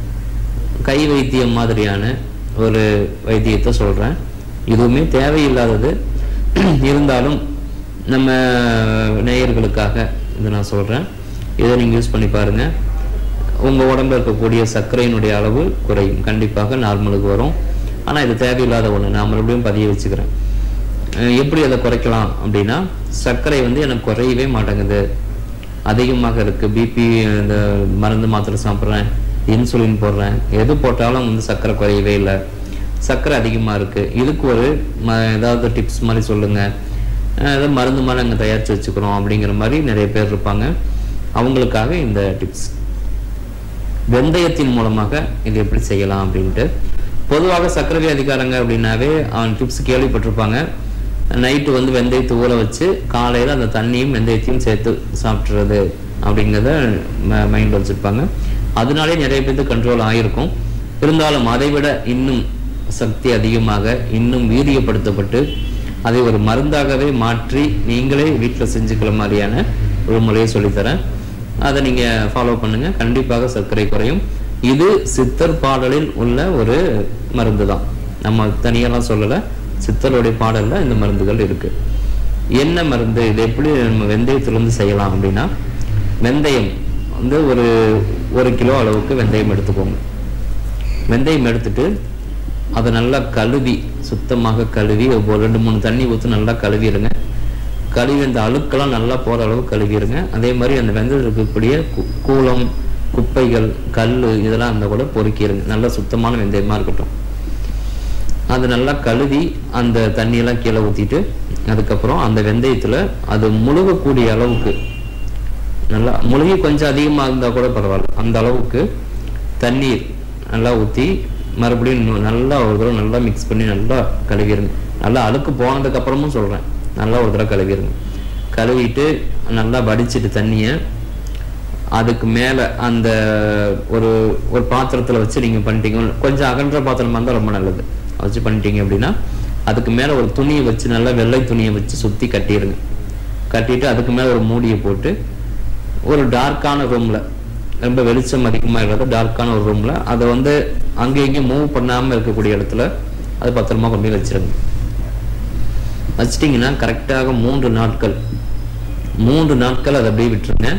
கை வைத்தியம் மாதிரியான ஒரு வைத்தியத்தை சொல்றேன் இதுவுமே தேவையில்லாதது இருந்தாலும் நம்ம நேயர்களுக்காக இதை நான் சொல்றேன் இதை நீங்க யூஸ் பண்ணி பாருங்க உங்க உடம்புல இருக்கக்கூடிய சர்க்கரையினுடைய அளவு குறையும் கண்டிப்பாக நார்மலுக்கு வரும் ஆனா இது தேவையில்லாத ஒண்ணு நான் மறுபடியும் பதிய வச்சுக்கிறேன் அஹ் எப்படி அதை குறைக்கலாம் அப்படின்னா சர்க்கரை வந்து எனக்கு குறையவே மாட்டேங்குது அதிகமாக இருக்கு பிபி இந்த மருந்து மாத்திரை சாப்பிட்றேன் இன்சுலின் போடுறேன் எது போட்டாலும் வந்து சர்க்கரை குறையவே இல்லை சர்க்கரை அதிகமாக இருக்கு இதுக்கு ஒரு ம ஏதாவது டிப்ஸ் மாதிரி சொல்லுங்க அஹ் ஏதாவது மருந்து மாதிரி நாங்கள் தயாரித்து வச்சுக்கிறோம் அப்படிங்கிற மாதிரி நிறைய பேர் இருப்பாங்க அவங்களுக்காக இந்த டிப்ஸ் வெந்தயத்தின் மூலமாக இது எப்படி செய்யலாம் அப்படின்ட்டு பொதுவாக சர்க்கரை வியாதிக்காரங்க அப்படின்னாவே அவன் டிப்ஸ் கேள்விப்பட்டிருப்பாங்க நைட்டு வந்து வெந்தயத்தை ஊற வச்சு காலையில் அந்த தண்ணியும் வெந்தயத்தையும் சேர்த்து சாப்பிட்றது அப்படிங்கிறத மைண்ட் வச்சுருப்பாங்க அதனாலே நிறைய பேருக்கு கண்ட்ரோல் ஆகிருக்கும் இருந்தாலும் அதை விட இன்னும் சக்தி அதிகமாக இன்னும் வீரியப்படுத்தப்பட்டு அதை ஒரு மருந்தாகவே மாற்றி நீங்களே வீட்டில் செஞ்சுக்கிற மாதிரியான ஒரு முறையை சொல்லித்தரேன் அதை நீங்க ஃபாலோ பண்ணுங்க கண்டிப்பாக சர்க்கரை குறையும் இது சித்தர் பாடலில் உள்ள ஒரு மருந்து தான் நம்ம தனியெல்லாம் சொல்லல சித்தருடைய பாடல்ல இந்த மருந்துகள் இருக்கு என்ன மருந்து இது எப்படி நம்ம வெந்தயத்திலிருந்து செய்யலாம் அப்படின்னா வெந்தயம் வந்து ஒரு ஒரு கிலோ அளவுக்கு வெந்தயம் எடுத்துக்கோங்க வெந்தயம் எடுத்துட்டு அதை நல்லா கழுவி சுத்தமாக கழுவி ஒரு ரெண்டு மூணு தண்ணி ஊற்றி நல்லா கழுவிடுங்க கழுவி அந்த அழுக்கெல்லாம் நல்லா போகிற அளவு கழுவிடுங்க அதே மாதிரி அந்த வெந்தயத்தில் இருக்கக்கூடிய கு- கூலம் குப்பைகள் கல் இதெல்லாம் அந்த கூட பொறுக்கிடுங்க நல்லா சுத்தமான வெந்தயமாக இருக்கட்டும் அது நல்லா கழுவி அந்த தண்ணியெல்லாம் கீழே ஊற்றிட்டு அதுக்கப்புறம் அந்த வெந்தயத்தில் அது முழுகக்கூடிய அளவுக்கு நல்லா முழுகி கொஞ்சம் அதிகமாக இருந்தால் கூட பரவாயில்ல அந்த அளவுக்கு தண்ணீர் நல்லா ஊற்றி மறுபடியும் இன்னும் நல்லா ஒரு தடவை நல்லா மிக்ஸ் பண்ணி நல்லா கழுவிடுங்க நல்லா அழுக்கு போனதுக்கு அப்புறமும் சொல்கிறேன் நல்லா ஒரு தடவை கழுவிடுங்க கழுவிட்டு நல்லா வடிச்சிட்டு தண்ணியை அதுக்கு மேலே அந்த ஒரு ஒரு பாத்திரத்தில் வச்சு நீங்கள் பண்ணிட்டீங்க கொஞ்சம் அகன்ற பாத்திரமா இருந்தால் ரொம்ப நல்லது வச்சு பண்ணிட்டீங்க அப்படின்னா அதுக்கு மேலே ஒரு துணியை வச்சு நல்லா வெள்ளை துணியை வச்சு சுற்றி கட்டிடுங்க கட்டிட்டு அதுக்கு மேலே ஒரு மூடியை போட்டு ஒரு டார்க்கான ரூமில் ரொம்ப வெளிச்சம் அதிகமாக இல்லாத டார்க்கான ஒரு ரூமில் அதை வந்து அங்கே இங்கேயும் மூவ் பண்ணாமல் இருக்கக்கூடிய இடத்துல அது பத்திரமா கொண்டு போய் வச்சிருங்க வச்சிட்டிங்கன்னா கரெக்டாக மூன்று நாட்கள் மூன்று நாட்கள் அதை அப்படியே விட்டுருங்க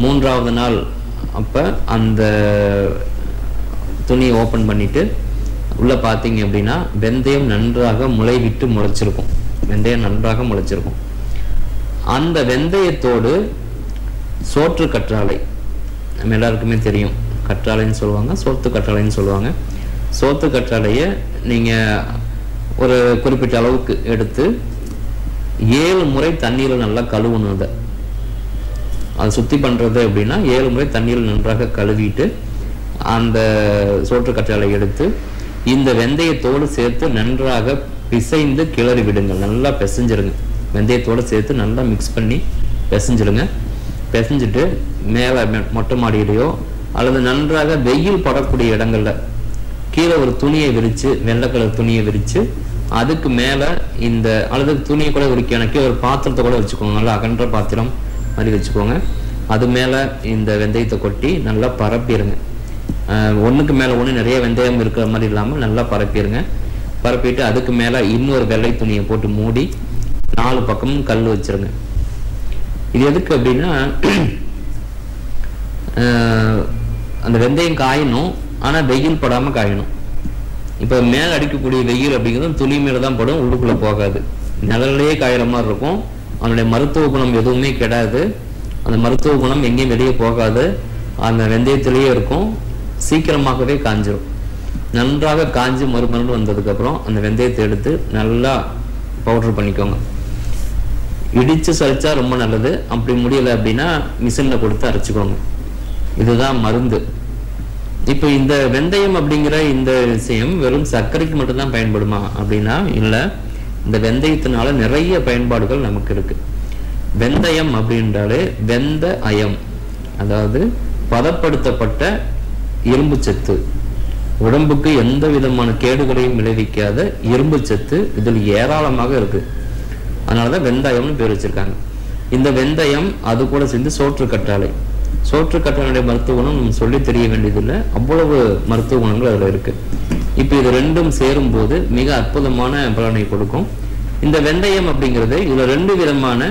மூன்றாவது நாள் அப்போ அந்த துணியை ஓப்பன் பண்ணிட்டு உள்ள பார்த்தீங்க அப்படின்னா வெந்தயம் நன்றாக முளை விட்டு முளைச்சிருக்கும் வெந்தயம் நன்றாக முளைச்சிருக்கும் அந்த வெந்தயத்தோடு சோற்று கற்றாழை நம்ம எல்லாருக்குமே தெரியும் கற்றாழைன்னு சொல்லுவாங்க சோத்து கற்றாழைன்னு சொல்லுவாங்க சோத்து கற்றாழையை நீங்கள் ஒரு குறிப்பிட்ட அளவுக்கு எடுத்து ஏழு முறை தண்ணீரில் நல்லா கழுவணும் அதை அதை சுத்தி பண்றது அப்படின்னா ஏழு முறை தண்ணீரில் நன்றாக கழுவிட்டு அந்த சோற்று கற்றாழை எடுத்து இந்த வெந்தயத்தோடு சேர்த்து நன்றாக பிசைந்து கிளறி விடுங்கள் நல்லா பிசைஞ்சிருங்க வெந்தயத்தோடு சேர்த்து நல்லா மிக்ஸ் பண்ணி பிசைஞ்சிருங்க பிசைஞ்சிட்டு மேலே மொட்டை மாடியிலையோ அல்லது நன்றாக வெயில் படக்கூடிய இடங்கள்ல கீழே ஒரு துணியை விரிச்சு வெள்ளை கலர் துணியை விரிச்சு அதுக்கு மேல இந்த அல்லது துணியை கூட விரிக்க எனக்கு ஒரு பாத்திரத்தை கூட வச்சுக்கோங்க நல்லா அகன்ற பாத்திரம் மாதிரி வச்சுக்கோங்க அது மேல இந்த வெந்தயத்தை கொட்டி நல்லா பரப்பிடுங்க ஆஹ் ஒண்ணுக்கு மேல ஒண்ணு நிறைய வெந்தயம் இருக்கிற மாதிரி இல்லாம நல்லா பரப்பிடுங்க பரப்பிட்டு அதுக்கு மேல இன்னொரு வெள்ளை துணியை போட்டு மூடி நாலு பக்கமும் கல் வச்சிருங்க இது எதுக்கு அப்படின்னா ஆஹ் அந்த வெந்தயம் காயணும் ஆனா வெயில் படாம காயணும் இப்போ மேல அடிக்கக்கூடிய வெயில் அப்படிங்கிறது துளி மேல தான் படும் உள்ளுக்குள்ள போகாது நிழல்லையே காயிற மாதிரி இருக்கும் அதனுடைய மருத்துவ குணம் எதுவுமே கெடாது அந்த மருத்துவ குணம் எங்கேயும் வெளியே போகாது அந்த வெந்தயத்திலேயே இருக்கும் சீக்கிரமாகவே காஞ்சிரும் நன்றாக காஞ்சி மறுமருந்து வந்ததுக்கு அப்புறம் அந்த வெந்தயத்தை எடுத்து நல்லா பவுடர் பண்ணிக்கோங்க இடிச்சு சலிச்சா ரொம்ப நல்லது அப்படி முடியல அப்படின்னா மிஷின்ல கொடுத்து அரைச்சுக்கோங்க இதுதான் மருந்து இப்போ இந்த வெந்தயம் அப்படிங்கிற இந்த விஷயம் வெறும் சர்க்கரைக்கு மட்டும்தான் பயன்படுமா அப்படின்னா இல்ல இந்த வெந்தயத்தினால நிறைய பயன்பாடுகள் நமக்கு இருக்கு வெந்தயம் அப்படின்றாலே வெந்த அயம் அதாவது பதப்படுத்தப்பட்ட இரும்பு சத்து உடம்புக்கு எந்த விதமான கேடுகளையும் விளைவிக்காத இரும்பு சத்து இதில் ஏராளமாக இருக்கு அதனாலதான் வெந்தயம்னு பேர் வச்சிருக்காங்க இந்த வெந்தயம் அது கூட சேர்ந்து சோற்று கற்றாழை சோற்று கற்றாழையுடைய மருத்துவ குணம் நம்ம சொல்லி தெரிய வேண்டியதில்லை அவ்வளவு மருத்துவ குணங்கள் அதுல இருக்கு இப்போ இது ரெண்டும் சேரும் போது மிக அற்புதமான பலனை கொடுக்கும் இந்த வெந்தயம் அப்படிங்கிறது இதுல ரெண்டு விதமான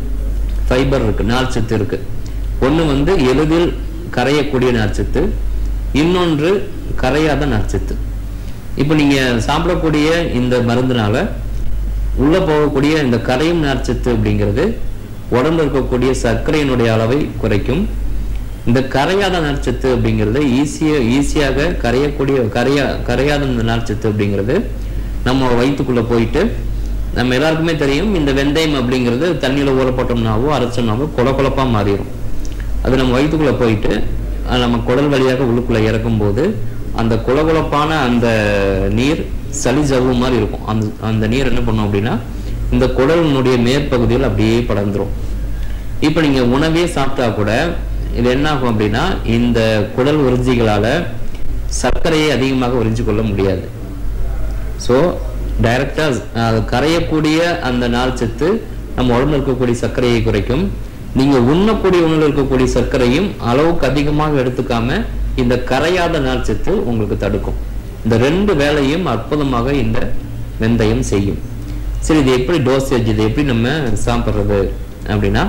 ஃபைபர் இருக்கு நார்ச்சத்து இருக்கு ஒண்ணு வந்து எளிதில் கரையக்கூடிய நார்ச்சத்து இன்னொன்று கரையாத நார்ச்சத்து இப்போ நீங்க சாப்பிடக்கூடிய இந்த மருந்துனால உள்ள போகக்கூடிய இந்த கரையும் நார்ச்சத்து அப்படிங்கிறது உடம்புல இருக்கக்கூடிய சர்க்கரையினுடைய அளவை குறைக்கும் இந்த கரையாத நார்ச்சத்து அப்படிங்கிறது ஈஸியா ஈஸியாக கரையக்கூடிய கரையா கரையாத இந்த நார்ச்சத்து அப்படிங்கிறது நம்ம வயிற்றுக்குள்ள போயிட்டு நம்ம எல்லாருக்குமே தெரியும் இந்த வெந்தயம் அப்படிங்கிறது தண்ணியில ஊற போட்டோம்னாவோ அரைச்சோம்னாவோ கொல கொலப்பா மாறிடும் அது நம்ம வயிற்றுக்குள்ள போயிட்டு அது நம்ம குடல் வழியாக உள்ளுக்குள்ள இறக்கும் போது அந்த குளகுளப்பான அந்த நீர் சளி ஜவ்வு மாதிரி இருக்கும் அந்த அந்த நீர் என்ன பண்ணும் அப்படின்னா இந்த குடலினுடைய மேற்பகுதியில் அப்படியே படர்ந்துரும் இப்போ நீங்க உணவே சாப்பிட்டா கூட இது என்ன ஆகும் அப்படின்னா இந்த குடல் உறிஞ்சிகளால சர்க்கரையை அதிகமாக உறிஞ்சு கொள்ள முடியாது ஸோ டைரக்டா அது கரையக்கூடிய அந்த நாள் சத்து நம்ம உடம்புல இருக்கக்கூடிய சர்க்கரையை குறைக்கும் நீங்க உண்ணக்கூடிய உணவில் இருக்கக்கூடிய சர்க்கரையும் அளவுக்கு அதிகமாக எடுத்துக்காம இந்த கரையாத நாள் சத்து உங்களுக்கு தடுக்கும் இந்த ரெண்டு வேலையும் அற்புதமாக இந்த வெந்தயம் செய்யும் சரி இது எப்படி டோசேஜ் இது எப்படி நம்ம சாப்பிட்றது அப்படின்னா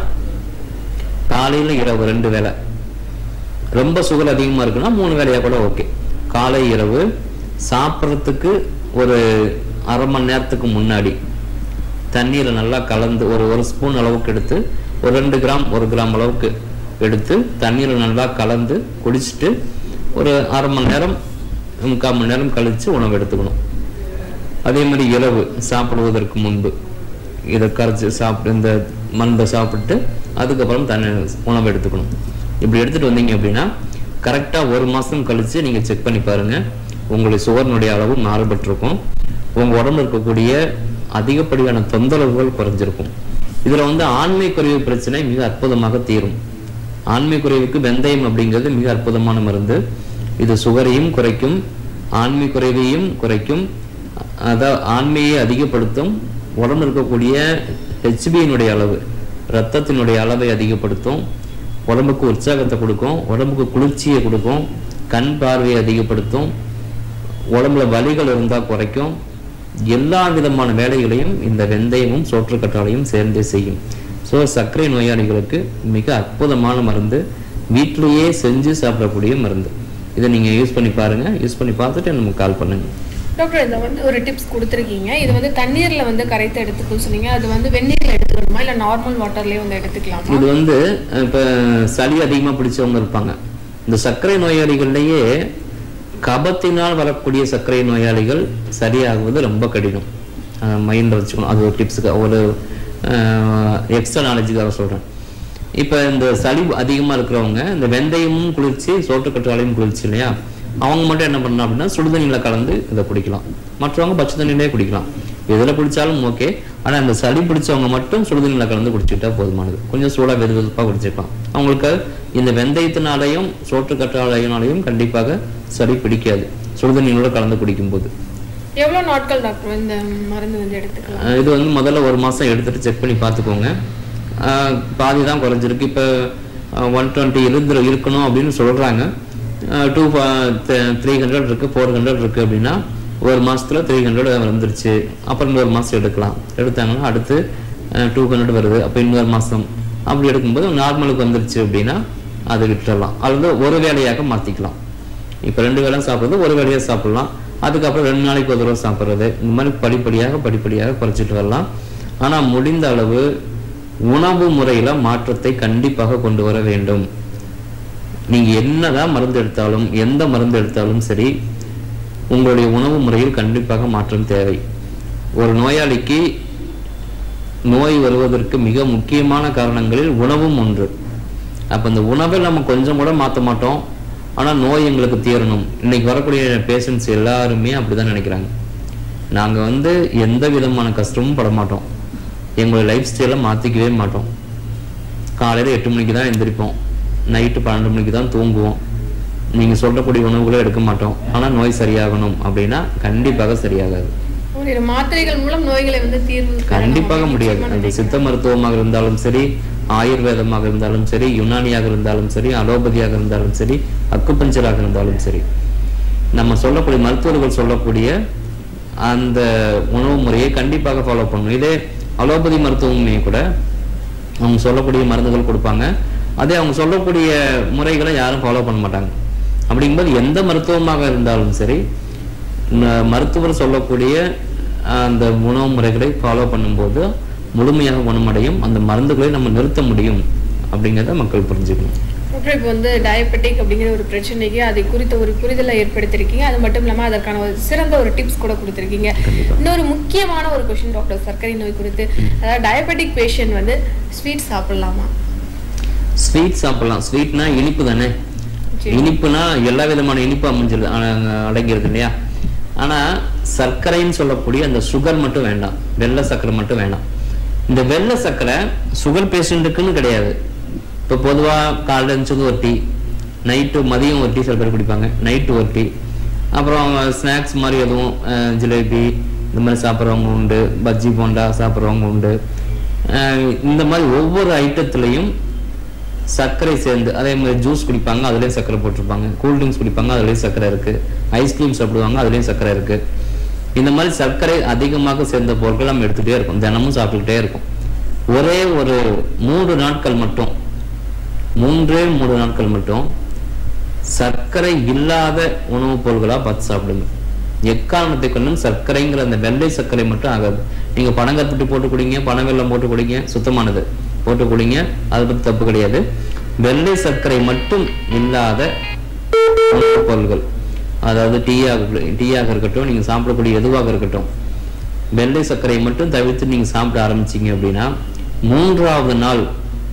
காலையில இரவு ரெண்டு வேளை ரொம்ப சுகர் அதிகமா இருக்குன்னா மூணு வேலையா கூட ஓகே காலை இரவு சாப்பிட்றதுக்கு ஒரு அரை மணி நேரத்துக்கு முன்னாடி தண்ணீரை நல்லா கலந்து ஒரு ஒரு ஸ்பூன் அளவுக்கு எடுத்து ஒரு ரெண்டு கிராம் ஒரு கிராம் அளவுக்கு எடுத்து தண்ணீரை நல்லா கலந்து குடிச்சிட்டு ஒரு அரை மணி நேரம் முக்கால் மணி நேரம் கழிச்சு உணவு எடுத்துக்கணும் அதே மாதிரி இரவு சாப்பிடுவதற்கு முன்பு இதை கரைச்சி சாப்பிட்டு இந்த மருந்தை சாப்பிட்டு அதுக்கப்புறம் தண்ணி உணவு எடுத்துக்கணும் இப்படி எடுத்துட்டு வந்தீங்க அப்படின்னா கரெக்டாக ஒரு மாதம் கழிச்சு நீங்கள் செக் பண்ணி பாருங்க உங்களுடைய சுகர்னுடைய அளவு மாறுபட்டிருக்கும் உங்கள் உடம்புல இருக்கக்கூடிய அதிகப்படியான தொந்தரவுகள் குறைஞ்சிருக்கும் இதில் வந்து ஆண்மை குறைவு பிரச்சனை மிக அற்புதமாக தீரும் ஆண்மை குறைவுக்கு வெந்தயம் அப்படிங்கிறது மிக அற்புதமான மருந்து இது சுகரையும் குறைக்கும் ஆண்மை குறைவையும் குறைக்கும் அதாவது ஆண்மையை அதிகப்படுத்தும் உடம்புல இருக்கக்கூடிய ஹெச்பியினுடைய அளவு ரத்தத்தினுடைய அளவை அதிகப்படுத்தும் உடம்புக்கு உற்சாகத்தை கொடுக்கும் உடம்புக்கு குளிர்ச்சியை கொடுக்கும் கண் பார்வையை அதிகப்படுத்தும் உடம்புல வலிகள் இருந்தால் குறைக்கும் எல்லா விதமான வேலைகளையும் இந்த வெந்தயமும் சோற்றுக்கற்றாழையும் சேர்ந்தே செய்யும் ஸோ சர்க்கரை நோயாளிகளுக்கு மிக அற்புதமான மருந்து வீட்டிலேயே செஞ்சு சாப்பிடக்கூடிய மருந்து இதை நீங்கள் யூஸ் பண்ணி பாருங்கள் யூஸ் பண்ணி பார்த்துட்டு நமக்கு கால் பண்ணுங்கள் டாக்டர் இதை வந்து ஒரு டிப்ஸ் கொடுத்துருக்கீங்க இது வந்து தண்ணீர்ல வந்து கரைத்து எடுத்துக்கணும் சொன்னீங்க அது வந்து வெந்நீர்ல எடுத்துக்கணுமா இல்ல நார்மல் வாட்டர்லயே வந்து எடுத்துக்கலாமா இது வந்து இப்போ சளி அதிகமாக பிடிச்சவங்க இருப்பாங்க இந்த சர்க்கரை நோயாளிகள்லேயே கபத்தினால் வரக்கூடிய சர்க்கரை நோயாளிகள் சரியாகுவது ரொம்ப கடினம் மைண்டில் வச்சுக்கணும் அது ஒரு டிப்ஸுக்கு ஒரு எக்ஸ்ட்ரா நாலேஜுக்காக சொல்கிறேன் இப்போ இந்த சளி அதிகமாக இருக்கிறவங்க இந்த வெந்தயமும் குளிர்ச்சி சோற்றுக்கற்றாலையும் குளிர்ச்சி இல்லையா அவங்க மட்டும் என்ன பண்ணலாம் அப்படின்னா சுடுதண்ணியில் கலந்து இதை குடிக்கலாம் மற்றவங்க பச்சை தண்ணியிலே குடிக்கலாம் எதில் குடித்தாலும் ஓகே ஆனால் இந்த சளி பிடிச்சவங்க மட்டும் சுடுதண்ணியில் கலந்து குடிச்சுக்கிட்டா போதுமானது கொஞ்சம் சூடாக வெது வெதுப்பாக குடிச்சுக்கலாம் அவங்களுக்கு இந்த வெந்தயத்தினாலையும் சோற்றுக்கற்றாலையினாலையும் கண்டிப்பாக சளி பிடிக்காது சுடுதண்ணியோட கலந்து குடிக்கும்போது எவ்வளவு நாட்கள் டாக்டர் இந்த மருந்து வந்து எடுத்துக்கலாம் அஹ் இது வந்து முதல்ல ஒரு மாதம் எடுத்துட்டு செக் பண்ணி பார்த்துக்கோங்க அஹ் பாதி தான் குறைஞ்சிருக்கு இப்போ ஒன் டுவெண்ட்டி இருந்து இருக்கணும் அப்படின்னு சொல்கிறாங்க டூ த்ரீ ஹண்ட்ரட் இருக்குது ஃபோர் ஹண்ட்ரட் இருக்குது அப்படின்னா ஒரு மாசத்துல த்ரீ ஹண்ட்ரட் வந்துருச்சு அப்புறம் இன்னொரு மாதம் எடுக்கலாம் எடுத்தாங்கன்னா அடுத்து டூ ஹண்ட்ரட் வருது அப்போ இன்னொரு மாதம் அப்படி எடுக்கும்போது நார்மலுக்கு வந்துருச்சு அப்படின்னா அதை விட்டுறலாம் அது வந்து ஒரு வேலையாக மாற்றிக்கலாம் இப்போ ரெண்டு வேளை சாப்பிட்றது ஒரு வேலையாக சாப்பிடலாம் அதுக்கப்புறம் ரெண்டு நாளைக்கு ஒரு தடவை சாப்பிட்றது இந்த மாதிரி படிப்படியாக படிப்படியாக குறைச்சிட்டு வரலாம் ஆனால் முடிந்த அளவு உணவு முறையில் மாற்றத்தை கண்டிப்பாக கொண்டு வர வேண்டும் நீங்கள் என்னதான் மருந்து எடுத்தாலும் எந்த மருந்து எடுத்தாலும் சரி உங்களுடைய உணவு முறையில் கண்டிப்பாக மாற்றம் தேவை ஒரு நோயாளிக்கு நோய் வருவதற்கு மிக முக்கியமான காரணங்களில் உணவும் ஒன்று அப்போ இந்த உணவை நம்ம கொஞ்சம் கூட மாற்ற மாட்டோம் ஆனால் நோய் எங்களுக்கு தீரணும் இன்னைக்கு வரக்கூடிய பேஷண்ட்ஸ் எல்லாருமே அப்படிதான் நினைக்கிறாங்க நாங்கள் வந்து எந்த விதமான கஷ்டமும் பட மாட்டோம் எங்களுடைய லைஃப் ஸ்டைலை மாற்றிக்கவே மாட்டோம் காலையில் எட்டு மணிக்கு தான் எந்திரிப்போம் நைட்டு பன்னெண்டு மணிக்கு தான் தூங்குவோம் நீங்கள் சொல்லக்கூடிய உணவுகளை எடுக்க மாட்டோம் ஆனால் நோய் சரியாகணும் அப்படின்னா கண்டிப்பாக சரியாகாது ஒரு மாத்திரைகள் மூலம் நோய்களை வந்து தீர்வு காணலாம் கண்டிப்பாக அப்படின்னு முடியாது நிச்சயமா அது சித்த மருத்துவமாக இருந்தாலும் சரி ஆயுர்வேதமாக இருந்தாலும் சரி யுனானியாக இருந்தாலும் சரி அலோபதியாக இருந்தாலும் சரி அக்குபஞ்சராக இருந்தாலும் சரி நம்ம சொல்லக்கூடிய மருத்துவர்கள் சொல்லக்கூடிய அந்த உணவு முறையை கண்டிப்பாக ஃபாலோ பண்ணணும் இதே அலோபதி மருத்துவமே கூட அவங்க சொல்லக்கூடிய மருந்துகள் கொடுப்பாங்க அதே அவங்க சொல்லக்கூடிய முறைகளை யாரும் ஃபாலோ பண்ண மாட்டாங்க அப்படிங்கும்போது எந்த மருத்துவமாக இருந்தாலும் சரி ம- மருத்துவர் சொல்லக்கூடிய அந்த உணவு முறைகளை ஃபாலோ பண்ணும்போது முழுமையாக குணமடையும் அந்த மருந்துகளை நம்ம நிறுத்த முடியும் அப்படிங்கிறத மக்கள் புரிஞ்சுக்கணும் டாக்டர் இப்போ வந்து டயபெட்டிக் அப்படிங்கிற ஒரு பிரச்சனைக்கு அதை குறித்த ஒரு புரிதலை ஏற்படுத்தியிருக்கீங்க அது மட்டும் இல்லாமல் அதற்கான ஒரு சிறந்த ஒரு டிப்ஸ் கூட கொடுத்துருக்கீங்க கண்டிப்பா. இன்னொரு முக்கியமான ஒரு கொஷின் டாக்டர் சர்க்கரை நோய் குறித்து அதாவது டயபெட்டிக் பேஷண்ட் வந்து ஸ்வீட் சாப்பிடலாமா ஸ்வீட் சாப்பிடலாம் ஸ்வீட்னா இனிப்பு தானே சரி. இனிப்புனா எல்லா விதமான இனிப்பு அமைஞ்சிருது அ- அடங்கியிருது இல்லையா ஆனா சர்க்கரைன்னு சொல்லக்கூடிய அந்த சுகர் மட்டும் வேண்டாம் வெள்ளை சர்க்கரை மட்டும் வேண்டாம் இந்த வெள்ளை சர்க்கரை சுகர் பேஷண்ட்டுக்குன்னு கிடையாது இப்போ பொதுவா காலைல இருந்துச்சது ஒரு டீ நைட்டு மதியம் ஒரு டீ சில பேர் குடிப்பாங்க நைட்டு ஒரு டீ அப்புறம் ஸ்நாக்ஸ் மாதிரி எதுவும் அஹ், ஜிலேபி இந்த மாதிரி சாப்பிட்றவங்க உண்டு பஜ்ஜி போண்டா சாப்பிட்றவங்க உண்டு அஹ், இந்த மாதிரி ஒவ்வொரு ஐட்டத்துலையும் சர்க்கரை சேர்ந்து அதே மாதிரி ஜூஸ் குடிப்பாங்க அதுலேயும் சர்க்கரை போட்டிருப்பாங்க கூல் ட்ரிங்க்ஸ் குடிப்பாங்க அதுலேயும் சர்க்கரை இருக்கு ஐஸ்கிரீம் சாப்பிடுவாங்க அதுலேயும் சர்க்கரை இருக்கு இந்த மாதிரி சர்க்கரை அதிகமாக சேர்ந்த பொருட்கள் நம்ம எடுத்துகிட்டே இருக்கோம் தினமும் சாப்பிட்டுக்கிட்டே இருக்கும் ஒரே ஒரு மூன்று நாட்கள் மட்டும் மூன்றே மூணு நாட்கள் மட்டும் சர்க்கரை இல்லாத உணவுப் பொருட்களா பார்த்து சாப்பிடுங்க எக்காரணத்தை கொண்டும் சர்க்கரைங்கிற அந்த வெள்ளை சர்க்கரை மட்டும் ஆகாது நீங்க பனங்கற்பட்டி போட்டு குடிங்க பனை வெல்லம் போட்டு குடிங்க சுத்தமானது போட்டு குடிங்க அதை பத்தி தப்பு கிடையாது வெள்ளை சர்க்கரை மட்டும் இல்லாத உணவுப் பொருள்கள் அதாவது டீயாக டீயாக இருக்கட்டும் நீங்க சாப்பிடக்கூடிய எதுவாக இருக்கட்டும் வெள்ளை சர்க்கரை மட்டும் தவிர்த்து நீங்க சாப்பிட ஆரம்பிச்சீங்க அப்படின்னா மூன்றாவது நாள்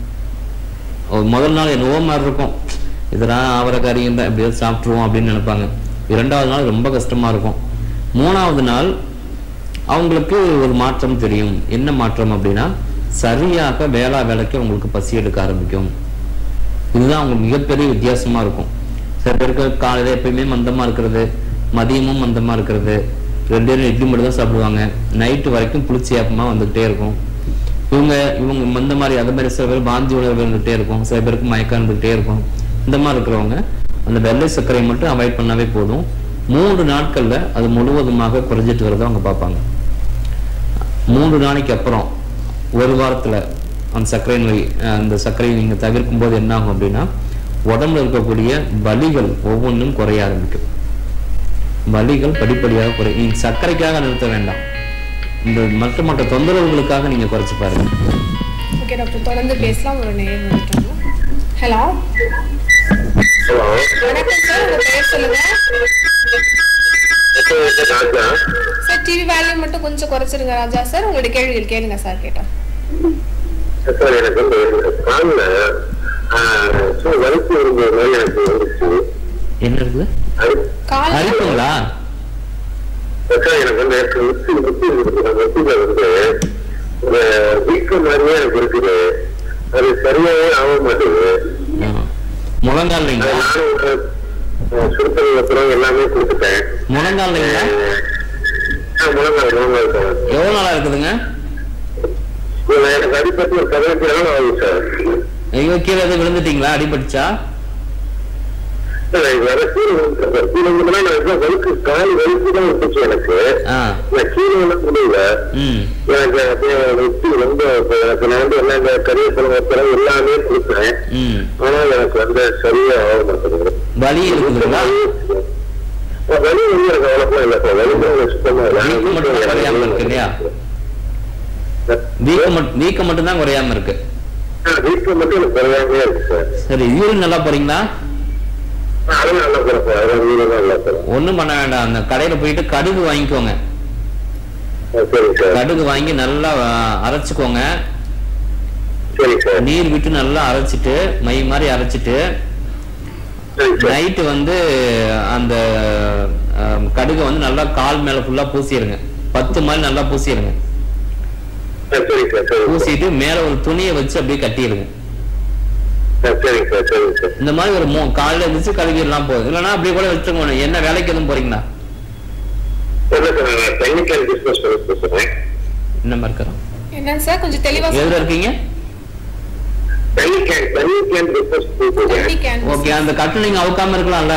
ஒரு முதல் நாள் என்னவோ மாதிரி இருக்கும் இதெல்லாம் அவரைக்காரியம் தான் எப்படியாவது சாப்பிட்ருவோம் அப்படின்னு நினைப்பாங்க இரண்டாவது நாள் ரொம்ப கஷ்டமா இருக்கும் மூணாவது நாள் அவங்களுக்கு ஒரு மாற்றம் தெரியும் என்ன மாற்றம் அப்படின்னா சரியாக வேளா வேலைக்கு அவங்களுக்கு பசி எடுக்க ஆரம்பிக்கும் இதுதான் அவங்க மிகப்பெரிய வித்தியாசமா இருக்கும் சில பேருக்கு காலையில எப்பயுமே மந்தமா இருக்கிறது மதியமும் மந்தமா இருக்கிறது ரெண்டு நேரம் இட்லி மட்டும் தான் சாப்பிடுவாங்க நைட்டு வரைக்கும் புளிச்சியாப்பமா வந்துகிட்டே இருக்கும் இவங்க இவங்க இந்த மாதிரி அந்த மாதிரி சில பேர் வாந்தி உணர்வு இருந்துகிட்டே இருக்கும் சில பேருக்கு மயக்கம் இருந்துகிட்டே இருக்கும் இந்த மாதிரி இருக்கிறவங்க அந்த வெள்ளை சர்க்கரை மட்டும் அவாய்ட் பண்ணாவே போதும் மூன்று நாட்கள்ல அது முழுவதுமாக குறைஞ்சிட்டு வரதை அவங்க பார்ப்பாங்க மூன்று நாளைக்கு அப்புறம் ஒரு வாரத்துல அந்த சர்க்கரை நோய் அஹ், அந்த சர்க்கரையை நீங்க தவிர்க்கும் போது என்ன ஆகும் அப்படின்னா உடம்புல இருக்கக்கூடிய வலிகள் ஒவ்வொன்றும் குறைய ஆரம்பிக்கும் வலிகள் படிப்படியாக குறை நீங்க சர்க்கரைக்காக நிறுத்த வேண்டாம் இந்த மற்ற மற்ற தொந்தரவுகளுக்காக நீங்க குறைச்சு பாருங்க ஓகே டாக்டர் தொடர்ந்து பேசலாம் ஒரு நேர் வந்துட்டாங்க ஹலோ ஹலோ வணக்கம் சார் உங்க பேர் சொல்லுங்க ராஜா சார் டிவி வேல்யூ மட்டும் கொஞ்சம் குறைச்சிருங்க ராஜா சார் உங்களுடைய கேள்விகள் கேளுங்க சார் கேட்டோம் சார் எனக்கு வந்து காலில் சும்மா வலிச்சு இருந்த மாதிரி எனக்கு வந்துச்சு என்ன இருக்குது அது கால் அரிப்புங்களா சார் எனக்கு வந்து எனக்கு முத்தி முத்தி இருக்குது அந்த முத்தில வந்து ஒரு வீக்கம் மாதிரியே எனக்கு இருக்குது அது சரியாவே ஆக மாட்டேங்குது ஆ. முழங்கால் அது இல்லைங்களா நானும் ஒரு சுருத்தல் அப்புறம் எல்லாமே கொடுத்துட்டேன் முழங்கால் இல்லைங்களா ஆ, முழங்கால் முழங்கால் சார் எவ்வளவு நாளா இருக்குதுங்க இதுல எனக்கு அடிப்பட்டு ஒரு பதினஞ்சு நாள் ஆகுது சார் ஐயோ கீழே எதுவும் விழுந்துட்டீங்களா அடிபட்டுச்சா சார் இது வர கீழே விழுந்துட்டேன் சார். கீழே விழுந்தா நான் எவ்வளவு வலிக்கு கால் வலிக்கு தான் இருந்துச்சு எனக்கு ஆ நான் கீழே விழ முடியல ம் எனக்கு அப்படியே நெத்தி ரொம்ப இப்ப எனக்கு நான் வந்து எல்லாம் இந்த கரியப்பழம் வத்தலம் எல்லாமே கொடுத்தேன் ம் ஆனா எனக்கு வந்து சரியா ஆக மாட்டேங்குது வலி இருக்குதுங்களா வலி வந்து எனக்கு அவ்வளோக்கெல்லாம் இல்லை சார் வலி வந்து எனக்கு சுத்தமா இல்லை வீக்கம் மட்டும் தான் குறையாம இருக்கு இல்லையா வீக்கம் மட்டும் வீக்கம் மட்டும் தான் குறையாம இருக்கு வீட்டில் மட்டும் எனக்கு குறையாமே இருக்கு சார் சரி யூரின் நல்லா போறீங்களா அதெல்லாம் நல்லா போறேன் சார் அதெல்லாம் வீடெல்லாம் நல்லா சார் ஒண்ணும் பண்ண வேண்டாம் அந்த கடையில போயிட்டு கடுகு வாங்கிக்கோங்க சரி சார் கடுகு வாங்கி நல்லா ஆ, அரைச்சுக்கோங்க சரி சார் நீர் விட்டு நல்லா அரைச்சிட்டு மை மாதிரி அரைச்சிட்டு சரி சார் நைட்டு வந்து அந்த ஆம், கடுகை வந்து நல்லா கால் மேல ஃபுல்லா பூசிடுங்க பத்து மாதிரி நல்லா பூசிடுங்க சரி சார் சரி சார் பூசிட்டு மேல ஒரு துணியை வச்சு அப்படியே கட்டிடுங்க சரி சார் சரி சார் இந்த மாதிரி ஒரு மூ காலையில இருந்துச்சு கழுவிடலாம் போதும் இல்லைன்னா அப்படியே கூட வச்சுக்கோங்க என்ன வேலைக்கு எதுவும் போறீங்களா இல்லை சார் நான் டெக்னிக்கல் பிஸ்னஸ் பண்ணி பேசுகிறேன் என்ன மாதிரி இருக்கிறோம் என்னங்க சார் கொஞ்சம் தெளிவா எதுல இருக்கீங்க டெக்னிக்கல் டெக்னிக்கல் பிஸ்னஸ் தண்ணி பேசுகிறேன் கேன் ஓகே அந்த கட்டு நீங்க அவுக்காம இருக்கலாம்ல